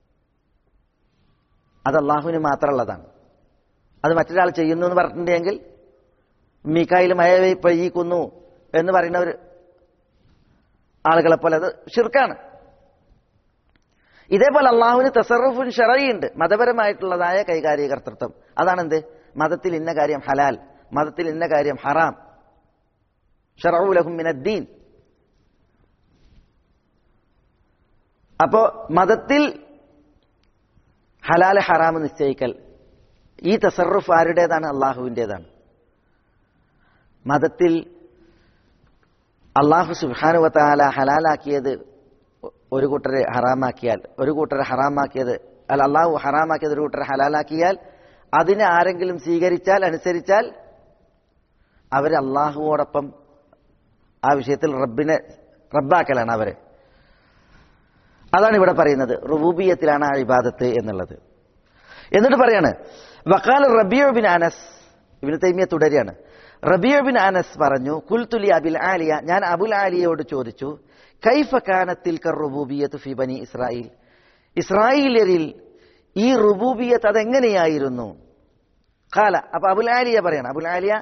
അത് അള്ളാഹുവിന് മാത്രമുള്ളതാണ് അത് മറ്റൊരാൾ ചെയ്യുന്നു എന്ന് പറഞ്ഞിട്ടുണ്ടെങ്കിൽ മീക്കായിൽ മഴ പെയ്യിക്കുന്നു എന്ന് പറയുന്നവർ ആളുകളെ പോലെ അത് ഷിർക്കാണ് ഇതേപോലെ അള്ളാഹുവിന് തസറുഫുൻ ഷറയുണ്ട് മതപരമായിട്ടുള്ളതായ കൈകാര്യകർത്തൃത്വം അതാണെന്ത് മതത്തിൽ ഇന്ന കാര്യം ഹലാൽ മതത്തിൽ ഇന്ന കാര്യം ഹറാം ഷറവുലഹും മിനദ്ദീൻ അപ്പോ മതത്തിൽ ഹലാൽ ഹറാം നിശ്ചയിക്കൽ ഈ തസറുഫ് ആരുടേതാണ് അള്ളാഹുവിൻ്റെതാണ് മതത്തിൽ അള്ളാഹു സുബാനുവത്താല ഹലാലാക്കിയത് ഒരു കൂട്ടരെ ഹറാമാക്കിയാൽ ഒരു കൂട്ടരെ ഹറാമാക്കിയത് അല്ല അള്ളാഹു ഹറാമാക്കിയത് ഒരു കൂട്ടരെ ഹലാലാക്കിയാൽ അതിനെ ആരെങ്കിലും സ്വീകരിച്ചാൽ അനുസരിച്ചാൽ അവർ അള്ളാഹുവോടൊപ്പം ആ വിഷയത്തിൽ റബ്ബിനെ റബ്ബാക്കലാണ് അവരെ അതാണ് ഇവിടെ പറയുന്നത് റുബൂബിയത്തിലാണ് ആ ഇബാദത്ത് എന്നുള്ളത് എന്നിട്ട് പറയാണ് വക്കാൽ Rabi bin Anas Ibn Taymiyya തുടരുകയാണ് റബിയോ ബിൻ അനസ് പറഞ്ഞു കുൽത്തുലി അബിൽ ആലിയ ഞാൻ അബുൽ ആലിയയോട് ചോദിച്ചു കൈഫ കാനത്തിൽ റുബൂബിയത്ത് ഫി ബനി ഇസ്രായേൽ ഇസ്രായേലിയരിൽ ഈ റുബൂബിയത്ത് അതെങ്ങനെയായിരുന്നു കാല അപ്പൊ അബുൽ ആലിയ പറയണം അബുൽ ആലിയ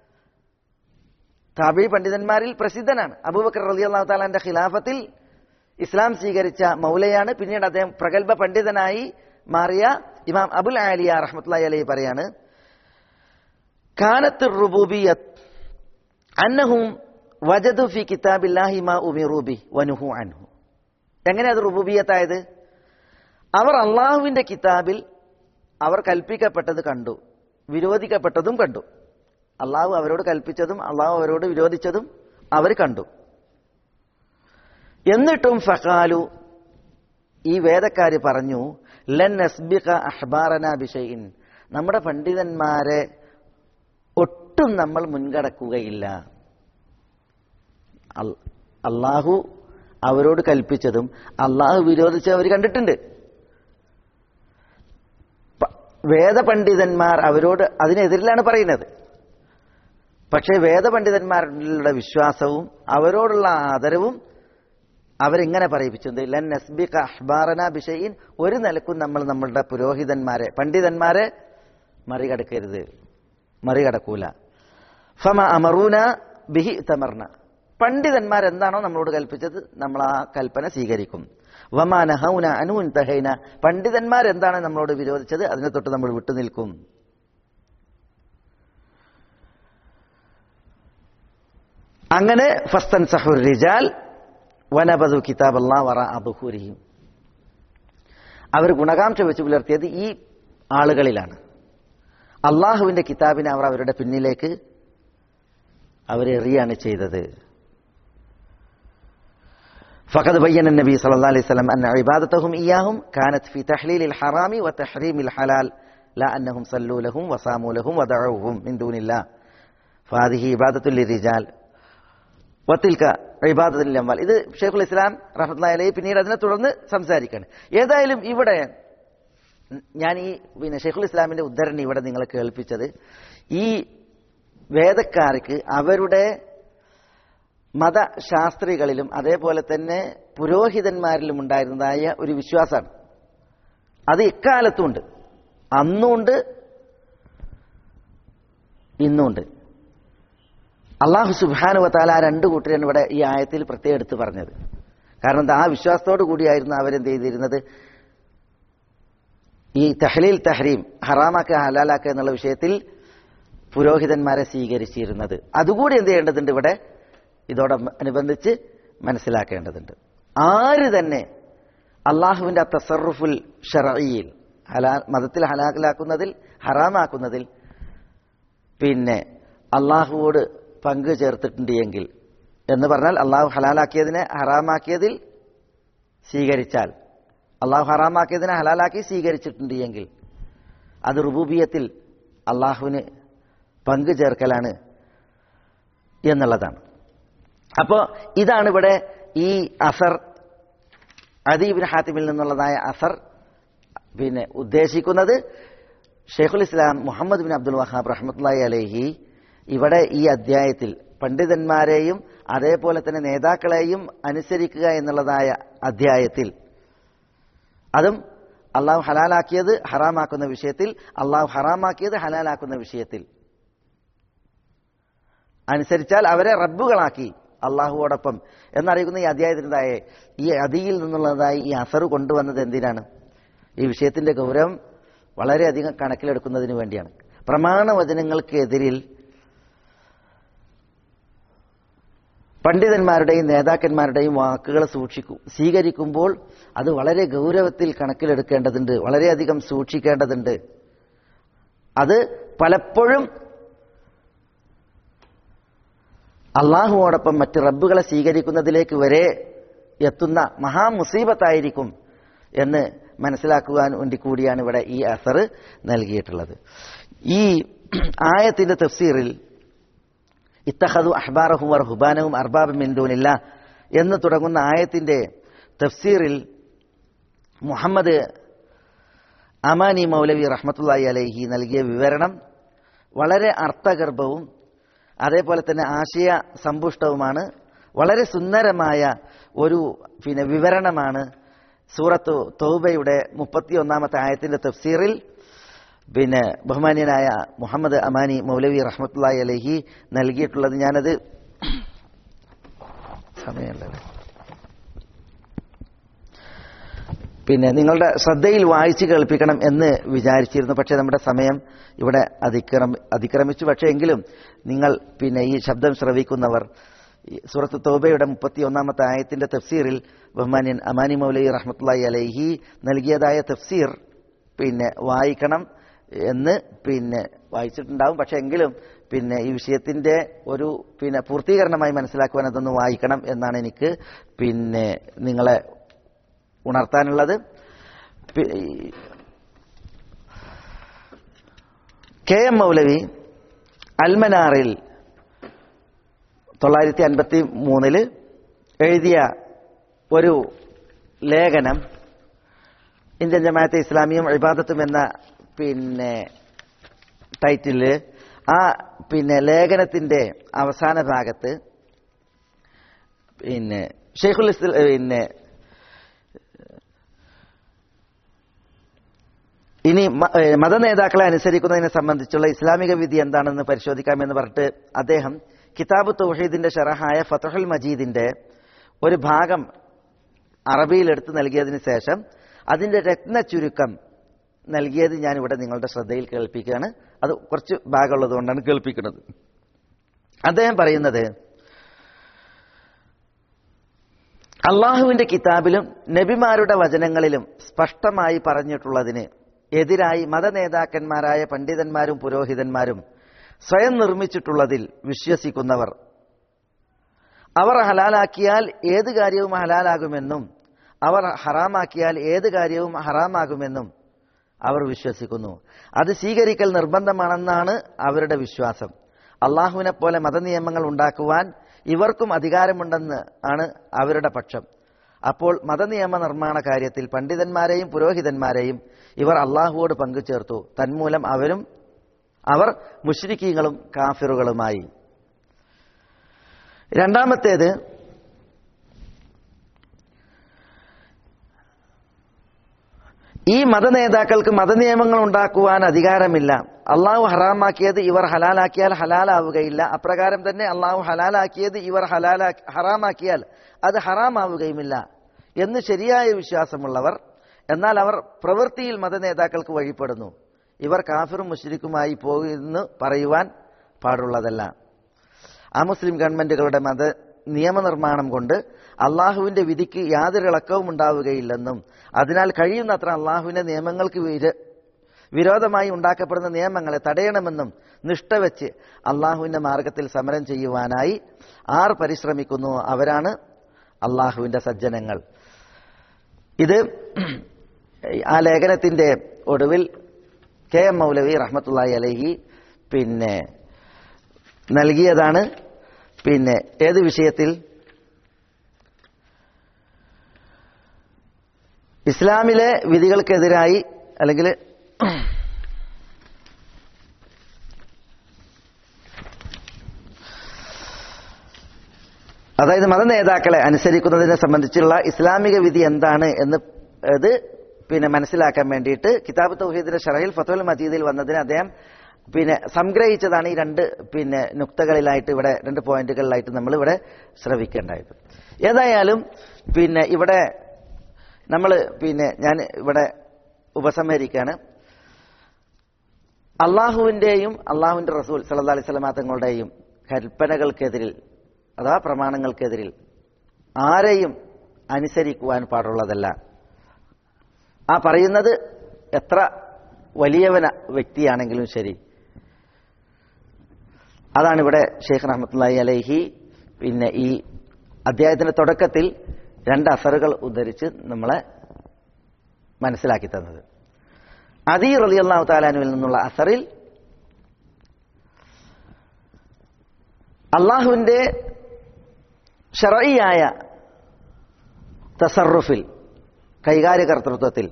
താബി പണ്ഡിതന്മാരിൽ പ്രസിദ്ധനാണ് അബൂബക്കർ റലി അള്ളാഹു താലാന്റെ ഖിലാഫത്തിൽ ഇസ്ലാം സ്വീകരിച്ച മൗലയാണ് പിന്നീട് അദ്ദേഹം പ്രഗത്ഭ പണ്ഡിതനായി മാറിയ ഇമാം അബുൽ ആലിയ റഹ്മത്തുള്ളി അലൈഹി പറയാണ് കാനത്ത് റുബൂബിയത്ത് അന്നഹും വജദു ഫി കിതാബില്ലാഹി മാ ഉമിറൂബി വനുഹു അൻഹു എങ്ങനെ അത് റുബൂബിയത്തായത് അവർ അള്ളാഹുവിന്റെ കിതാബിൽ അവർ കൽപ്പിക്കപ്പെട്ടത് കണ്ടു വിരോധിക്കപ്പെട്ടതും കണ്ടു അള്ളാഹു അവരോട് കൽപ്പിച്ചതും അള്ളാഹു അവരോട് വിരോധിച്ചതും അവർ കണ്ടു എന്നിട്ടും ഫഖാലു ഈ വേദക്കാര് പറഞ്ഞു ലൻ നസ്ബിഖ അഹ്ബാറന ബിഷയിൻ നമ്മുടെ പണ്ഡിതന്മാരെ ഒട്ടും നമ്മൾ മുൻകടക്കുകയില്ല അൽ- അള്ളാഹു അവരോട് കൽപ്പിച്ചതും അള്ളാഹു വിരോധിച്ചതും അവർ കണ്ടിട്ടുണ്ട് പ- വേദപണ്ഡിതന്മാർ അവരോട് അതിനെതിരിലാണ് പറയുന്നത് പക്ഷേ വേദപണ്ഡിതന്മാരുടെ വിശ്വാസവും അവരോടുള്ള ആദരവും അവരിങ്ങനെ പറയിപ്പിച്ചത് ലൻ നസ്ബിക അഹ്ബാറന ബിഷയിൻ ഒരു നിലക്കും നമ്മൾ നമ്മളുടെ പുരോഹിതന്മാരെ പണ്ഡിതന്മാരെ മറികടക്കരുത് മറികടക്കൂല ഫമ അമറൂന ബിഹി തമർന പണ്ഡിതന്മാർ എന്താണോ നമ്മളോട് കൽപ്പിച്ചത് നമ്മൾ ആ കൽപ്പന സ്വീകരിക്കും വമാ നഹൗന അനുൻ തഹൈന പണ്ഡിതന്മാർ എന്താണ് നമ്മളോട് വിരോധിച്ചത് അതിനെ തൊട്ട് നമ്മൾ വിട്ടുനിൽക്കും അങ്ങനെ ഫസ്തൻ സഹുർ റിജാൽ വനബദു കിതാബ് അല്ലാ വറ അബുഹുരിഹിം അവർ ഗുണകാംക്ഷ വെച്ച് പുലർത്തിയത് ഈ ആളുകളിലാണ് അള്ളാഹുവിന്റെ കിതാബിനെ അവർ അവരുടെ പിന്നിലേക്ക് അവരെറിയാണ് ചെയ്തത് فقد بين النبي صلى الله عليه وسلم أن عبادتهم إياهم كانت في تحليل الحرام وتحريم الحلال لا أنهم صلوا لهم وصاموا لهم ودعوهم من دون الله فهذه عبادة للرجال വത്തിൽക്ക ഇബാദത്തുൽ അമ്മാൽ ഇത് ഷെയ്ഖുൽ ഇസ്ലാം റഹ്മത്തുള്ളാഹി അലൈഹി പിന്നീട് അതിനെ തുടർന്ന് സംസാരിക്കാണ് ഏതായാലും ഇവിടെ ഞാൻ ഈ പിന്നെ ഷെയ്ഖുൽ ഇസ്ലാമിന്റെ ഉദ്ധരണി ഇവിടെ നിങ്ങളെ കേൾപ്പിച്ചത് ഈ വേദക്കാർക്ക് അവരുടെ മതശാസ്ത്രികളിലും അതേപോലെ തന്നെ പുരോഹിതന്മാരിലും ഉണ്ടായിരുന്നതായ ഒരു വിശ്വാസമാണ് അത് ഇക്കാലത്തുണ്ട് അന്നുണ്ട് ഇന്നുണ്ട് അള്ളാഹു സുബാനുവത്താല ആ രണ്ട് കൂട്ടരാണ് ഇവിടെ ഈ ആയത്തിൽ പ്രത്യേകം എടുത്ത് പറഞ്ഞത് കാരണം എന്താ ആ വിശ്വാസത്തോടു കൂടിയായിരുന്നു അവരെന്ത് ചെയ്തിരുന്നത് ഈ തഹ്ലീൽ തഹ്രീം ഹറാമാക്ക ഹലാലാക്ക എന്നുള്ള വിഷയത്തിൽ പുരോഹിതന്മാരെ സ്വീകരിച്ചിരുന്നത് അതുകൂടി എന്ത് ചെയ്യേണ്ടതുണ്ട് ഇവിടെ ഇതോടനുബന്ധിച്ച് മനസ്സിലാക്കേണ്ടതുണ്ട് ആര് തന്നെ അള്ളാഹുവിന്റെ ആ തസറുഫുൽ ഷറയിൽ ഹലാ മതത്തിൽ ഹലാലാക്കുന്നതിൽ ഹറാമാക്കുന്നതിൽ പിന്നെ അള്ളാഹുവോട് പങ്കു ചേർത്തിട്ടുണ്ട് എങ്കിൽ എന്ന് പറഞ്ഞാൽ അള്ളാഹു ഹലാലാക്കിയതിനെ ഹറാമാക്കിയതിൽ സ്വീകരിച്ചാൽ അള്ളാഹു ഹറാമാക്കിയതിനെ ഹലാലാക്കി സ്വീകരിച്ചിട്ടുണ്ട് എങ്കിൽ അത് റുബൂബിയത്തിൽ അള്ളാഹുവിന് പങ്കു ചേർക്കലാണ് എന്നുള്ളതാണ് അപ്പോൾ ഇതാണ് ഇവിടെ ഈ അസർ അദീബിൻ ഹാത്തിമിൽ നിന്നുള്ളതായ അസർ പിന്നെ ഉദ്ദേശിക്കുന്നത് ഷെയ്ഖുൽ ഇസ്ലാം മുഹമ്മദ് ബിൻ അബ്ദുൽ വഹാബ് റഹ്മത്തുള്ളി അലഹി ഇവിടെ ഈ അധ്യായത്തിൽ പണ്ഡിതന്മാരെയും അതേപോലെ തന്നെ നേതാക്കളെയും അനുസരിക്കുക എന്നുള്ളതായ അധ്യായത്തിൽ അതും അള്ളാഹു ഹലാലാക്കിയത് ഹറാമാക്കുന്ന വിഷയത്തിൽ അള്ളാഹു ഹറാമാക്കിയത് ഹലാലാക്കുന്ന വിഷയത്തിൽ അനുസരിച്ചാൽ അവരെ റബ്ബുകളാക്കി അള്ളാഹുവോടൊപ്പം എന്നറിയിക്കുന്ന ഈ അധ്യായത്തിൻ്റെതായ ഈ അതിയിൽ നിന്നുള്ളതായി ഈ അസറ് കൊണ്ടുവന്നത് എന്തിനാണ് ഈ വിഷയത്തിന്റെ ഗൗരവം വളരെയധികം കണക്കിലെടുക്കുന്നതിന് വേണ്ടിയാണ് പ്രമാണവചനങ്ങൾക്കെതിരിൽ പണ്ഡിതന്മാരുടെയും നേതാക്കന്മാരുടെയും വാക്കുകൾ സൂക്ഷിക്കും സ്വീകരിക്കുമ്പോൾ അത് വളരെ ഗൗരവത്തിൽ കണക്കിലെടുക്കേണ്ടതുണ്ട് വളരെയധികം സൂക്ഷിക്കേണ്ടതുണ്ട് അത് പലപ്പോഴും അള്ളാഹുവോടൊപ്പം മറ്റ് റബ്ബുകളെ സ്വീകരിക്കുന്നതിലേക്ക് വരെ എത്തുന്ന മഹാമുസീബത്തായിരിക്കും എന്ന് മനസ്സിലാക്കുവാൻ വേണ്ടി കൂടിയാണ് ഇവിടെ ഈ അസർ നൽകിയിട്ടുള്ളത് ഈ ആയത്തിന്റെ തഫ്സീറിൽ ഇത്തഹദു അഹ്ബാറഹും വർ ഹുബാനവും അർബാബ് മിന്ദൂനില്ല എന്ന് തുടങ്ങുന്ന ആയത്തിന്റെ തഫ്സീറിൽ മുഹമ്മദ് അമാനി മൗലവി റഹ്മത്തുള്ളി അലൈഹി നൽകിയ വിവരണം വളരെ അർത്ഥഗർഭവും അതേപോലെ തന്നെ ആശയ സമ്പുഷ്ടവുമാണ് വളരെ സുന്ദരമായ ഒരു പിന്നെ വിവരണമാണ് സൂറത്ത് തൗബയുടെ മുപ്പത്തിയൊന്നാമത്തെ ആയത്തിന്റെ തഫ്സീറിൽ പിന്നെ ബഹുമാന്യനായ മുഹമ്മദ് അമാനി മൗലവി റഹ്മത്തുള്ളി അലഹി നൽകിയിട്ടുള്ളത് ഞാനത് സമയമല്ലേ പിന്നെ നിങ്ങളുടെ ശ്രദ്ധയിൽ വായിച്ചു കേൾപ്പിക്കണം എന്ന് വിചാരിച്ചിരുന്നു പക്ഷേ നമ്മുടെ സമയം ഇവിടെ അതിക്രമ അതിക്രമിച്ചു പക്ഷേ എങ്കിലും നിങ്ങൾ പിന്നെ ഈ ശബ്ദം ശ്രവിക്കുന്നവർ സൂറത്ത് തോബയുടെ മുപ്പത്തി ഒന്നാമത്തെ ആയത്തിന്റെ തഫ്സീറിൽ ബഹ്മാന്യൻ അമാനി മൗലൈ റഹ്മത്തുള്ളി അലൈഹി നൽകിയതായ തഫ്സീർ പിന്നെ വായിക്കണം എന്ന് പിന്നെ വായിച്ചിട്ടുണ്ടാവും പക്ഷെ എങ്കിലും പിന്നെ ഈ വിഷയത്തിന്റെ ഒരു പിന്നെ പൂർത്തീകരണമായി മനസ്സിലാക്കുവാൻ അതൊന്ന് വായിക്കണം എന്നാണ് എനിക്ക് പിന്നെ നിങ്ങളെ ഉണർത്താനുള്ളത് കെ എം മൗലവി അൽമനാറിൽ തൊള്ളായിരത്തി അൻപത്തി മൂന്നില് എഴുതിയ ഒരു ലേഖനം ഇന്ത്യൻ ജമാഅത്തെ ഇസ്ലാമിയും ഇബാദത്തും എന്ന പിന്നെ ടൈറ്റില് ആ പിന്നെ ലേഖനത്തിന്റെ അവസാന ഭാഗത്ത് പിന്നെ ഷെയ്ഖുൽ ഇസ്ല പിന്നെ ഇനി മതനേതാക്കളെ അനുസരിക്കുന്നതിനെ സംബന്ധിച്ചുള്ള ഇസ്ലാമിക വിധി എന്താണെന്ന് പരിശോധിക്കാമെന്ന് പറഞ്ഞിട്ട് അദ്ദേഹം കിതാബ് തൗഹീദിന്റെ ഷറഹായ ഫതഹുൽ മജീദിന്റെ ഒരു ഭാഗം അറബിയിൽ എടുത്തു നൽകിയതിന് ശേഷം അതിന്റെ രത്ന ചുരുക്കം നൽകിയത് ഞാൻ ഇവിടെ നിങ്ങളുടെ ശ്രദ്ധയിൽ കേൾപ്പിക്കുകയാണ് അത് കുറച്ച് ഭാഗമുള്ളത് കൊണ്ടാണ് കേൾപ്പിക്കുന്നത് അദ്ദേഹം പറയുന്നത് അള്ളാഹുവിന്റെ കിതാബിലും നബിമാരുടെ വചനങ്ങളിലും സ്പഷ്ടമായി പറഞ്ഞിട്ടുള്ളതിന് എതിരായി മതനേതാക്കന്മാരായ പണ്ഡിതന്മാരും പുരോഹിതന്മാരും സ്വയം നിർമ്മിച്ചിട്ടുള്ളതിൽ വിശ്വസിക്കുന്നവർ അവർ ഹലാലാക്കിയാൽ ഏത് കാര്യവും ഹലാലാകുമെന്നും അവർ ഹറാമാക്കിയാൽ ഏത് കാര്യവും ഹറാമാകുമെന്നും അവർ വിശ്വസിക്കുന്നു അത് സ്വീകരിക്കൽ നിർബന്ധമാണെന്നാണ് അവരുടെ വിശ്വാസം അള്ളാഹുവിനെ പോലെ മതനിയമങ്ങൾ ഉണ്ടാക്കുവാൻ ഇവർക്കും അധികാരമുണ്ടെന്ന് ആണ് അവരുടെ പക്ഷം അപ്പോൾ മതനിയമ നിർമ്മാണ കാര്യത്തിൽ പണ്ഡിതന്മാരെയും പുരോഹിതന്മാരെയും ഇവർ അള്ളാഹുവോട് പങ്കുചേർത്തു തന്മൂലം അവരും അവർ മുഷ്രിക്കീങ്ങളും കാഫിറുകളുമായി രണ്ടാമത്തേത് ഈ മതനേതാക്കൾക്ക് മതനിയമങ്ങൾ ഉണ്ടാക്കുവാൻ അധികാരമില്ല അള്ളാഹു ഹറാമാക്കിയത് ഇവർ ഹലാലാക്കിയാൽ ഹലാലാവുകയില്ല അപ്രകാരം തന്നെ അള്ളാഹു ഹലാലാക്കിയത് ഇവർ ഹലാലാ ഹറാമാക്കിയാൽ അത് ഹറാമാവുകയുമില്ല എന്ന് ശരിയായ വിശ്വാസമുള്ളവർ എന്നാൽ അവർ പ്രവൃത്തിയിൽ മതനേതാക്കൾക്ക് വഴിപ്പെടുന്നു ഇവർ കാഫിറും മുഷ്രിക്കുമായി പോകുമെന്ന് പറയുവാൻ പാടുള്ളതല്ല ആ മുസ്ലിം ഗവൺമെന്റുകളുടെ മത നിയമനിർമ്മാണം കൊണ്ട് അള്ളാഹുവിന്റെ വിധിക്ക് യാതൊരു ഇളക്കവും ഉണ്ടാവുകയില്ലെന്നും അതിനാൽ കഴിയുന്നത്ര അള്ളാഹുവിന്റെ നിയമങ്ങൾക്ക് വിര വിരോധമായി ഉണ്ടാക്കപ്പെടുന്ന നിയമങ്ങളെ തടയണമെന്നും നിഷ്ഠ വെച്ച് അള്ളാഹുവിന്റെ മാർഗത്തിൽ സമരം ചെയ്യുവാനായി ആർ പരിശ്രമിക്കുന്നു അവരാണ് അള്ളാഹുവിന്റെ സജ്ജനങ്ങൾ ഇത് ആ ലേഖനത്തിന്റെ ഒടുവിൽ കെ എം മൗലവി റഹ്മത്തുള്ളാഹി അലഹി പിന്നെ നൽകിയതാണ് പിന്നെ ഏത് വിഷയത്തിൽ ഇസ്ലാമിലെ വിധികൾക്കെതിരായി അല്ലെങ്കിൽ അതായത് മത നേതാക്കളെ അനുസരിക്കുന്നതിനെ സംബന്ധിച്ചുള്ള ഇസ്ലാമിക വിധി എന്താണ് എന്ന് ഇത് പിന്നെ മനസ്സിലാക്കാൻ വേണ്ടിയിട്ട് കിതാബ് തൗഹീദിന്റെ ഷറഹിൽ ഫത്തുൽ മജീദിൽ വന്നതിന് അദ്ദേഹം പിന്നെ സംഗ്രഹിച്ചതാണ് ഈ രണ്ട് പിന്നെ നുക്തകളിലായിട്ട് ഇവിടെ രണ്ട് പോയിന്റുകളിലായിട്ട് നമ്മൾ ഇവിടെ ശ്രവിക്കേണ്ടായത് ഏതായാലും പിന്നെ ഇവിടെ നമ്മൾ പിന്നെ ഞാൻ ഇവിടെ ഉപസംഹരിക്കുകയാണ് അള്ളാഹുവിന്റെയും അള്ളാഹുവിന്റെ റസൂൽ സല്ലാ അലൈഹി സ്വലമാ തങ്ങളുടെയും കൽപ്പനകൾക്കെതിരിൽ അഥവാ പ്രമാണങ്ങൾക്കെതിരിൽ ആരെയും അനുസരിക്കുവാൻ പാടുള്ളതല്ല ആ പറയുന്നത് എത്ര വലിയവന വ്യക്തിയാണെങ്കിലും ശരി അതാണ് ഇവിടെ ഷെയ്ഖ് റഹ്മത്തുള്ളി അലൈഹി പിന്നെ ഈ അദ്ദേഹത്തിന്റെ തുടക്കത്തിൽ രണ്ട് അസറുകൾ ഉദ്ധരിച്ച് നമ്മളെ മനസ്സിലാക്കി തന്നത് അദീ റലി അള്ളാഹു താലാനുവിൽ നിന്നുള്ള അസറിൽ അള്ളാഹുവിന്റെ ഷറയിയായ തസറുഫിൽ കൈകാര്യകർത്തൃത്വത്തിൽ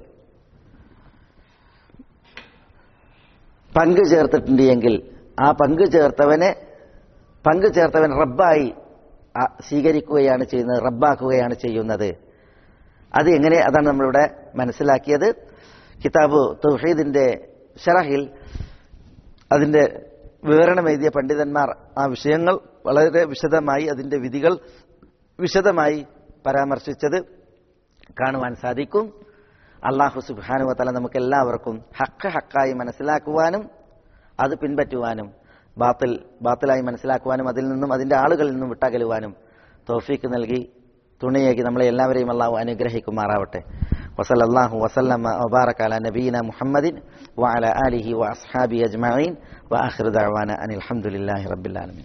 പങ്കു ചേർത്തിട്ടുണ്ട് എങ്കിൽ ആ പങ്കു ചേർത്തവനെ പങ്കു ചേർത്തവൻ റബ്ബായി സ്വീകരിക്കുകയാണ് ചെയ്യുന്നത് റബ്ബാക്കുകയാണ് ചെയ്യുന്നത് അത് എങ്ങനെ അതാണ് നമ്മളിവിടെ മനസ്സിലാക്കിയത് കിതാബ് തൗഹീദിന്റെ ഷറഹിൽ അതിന്റെ വിവരണം എഴുതിയ പണ്ഡിതന്മാർ ആ വിഷയങ്ങൾ വളരെ വിശദമായി അതിന്റെ വിധികൾ വിശദമായി പരാമർശിച്ചത് കാണുവാൻ സാധിക്കും അള്ളാഹു സുബാനുവത്തല നമുക്ക് എല്ലാവർക്കും ഹക്ക് ഹക്കായി മനസ്സിലാക്കുവാനും അത് പിൻപറ്റുവാനും ബാത്തിൽ ബാത്തിലായി മനസ്സിലാക്കുവാനും അതിൽ നിന്നും അതിന്റെ ആളുകളിൽ നിന്നും വിട്ടകലുവാനും തോഫീക്ക് നൽകി തുണിയേക്ക് നമ്മളെ എല്ലാവരെയും അള്ളാഹു അനുഗ്രഹിക്കുമാറാവട്ടെ وصلى الله وسلم وبارك على نبينا محمد وعلى آله وأصحابه أجمعين وآخر دعوانا أن الحمد لله رب العالمين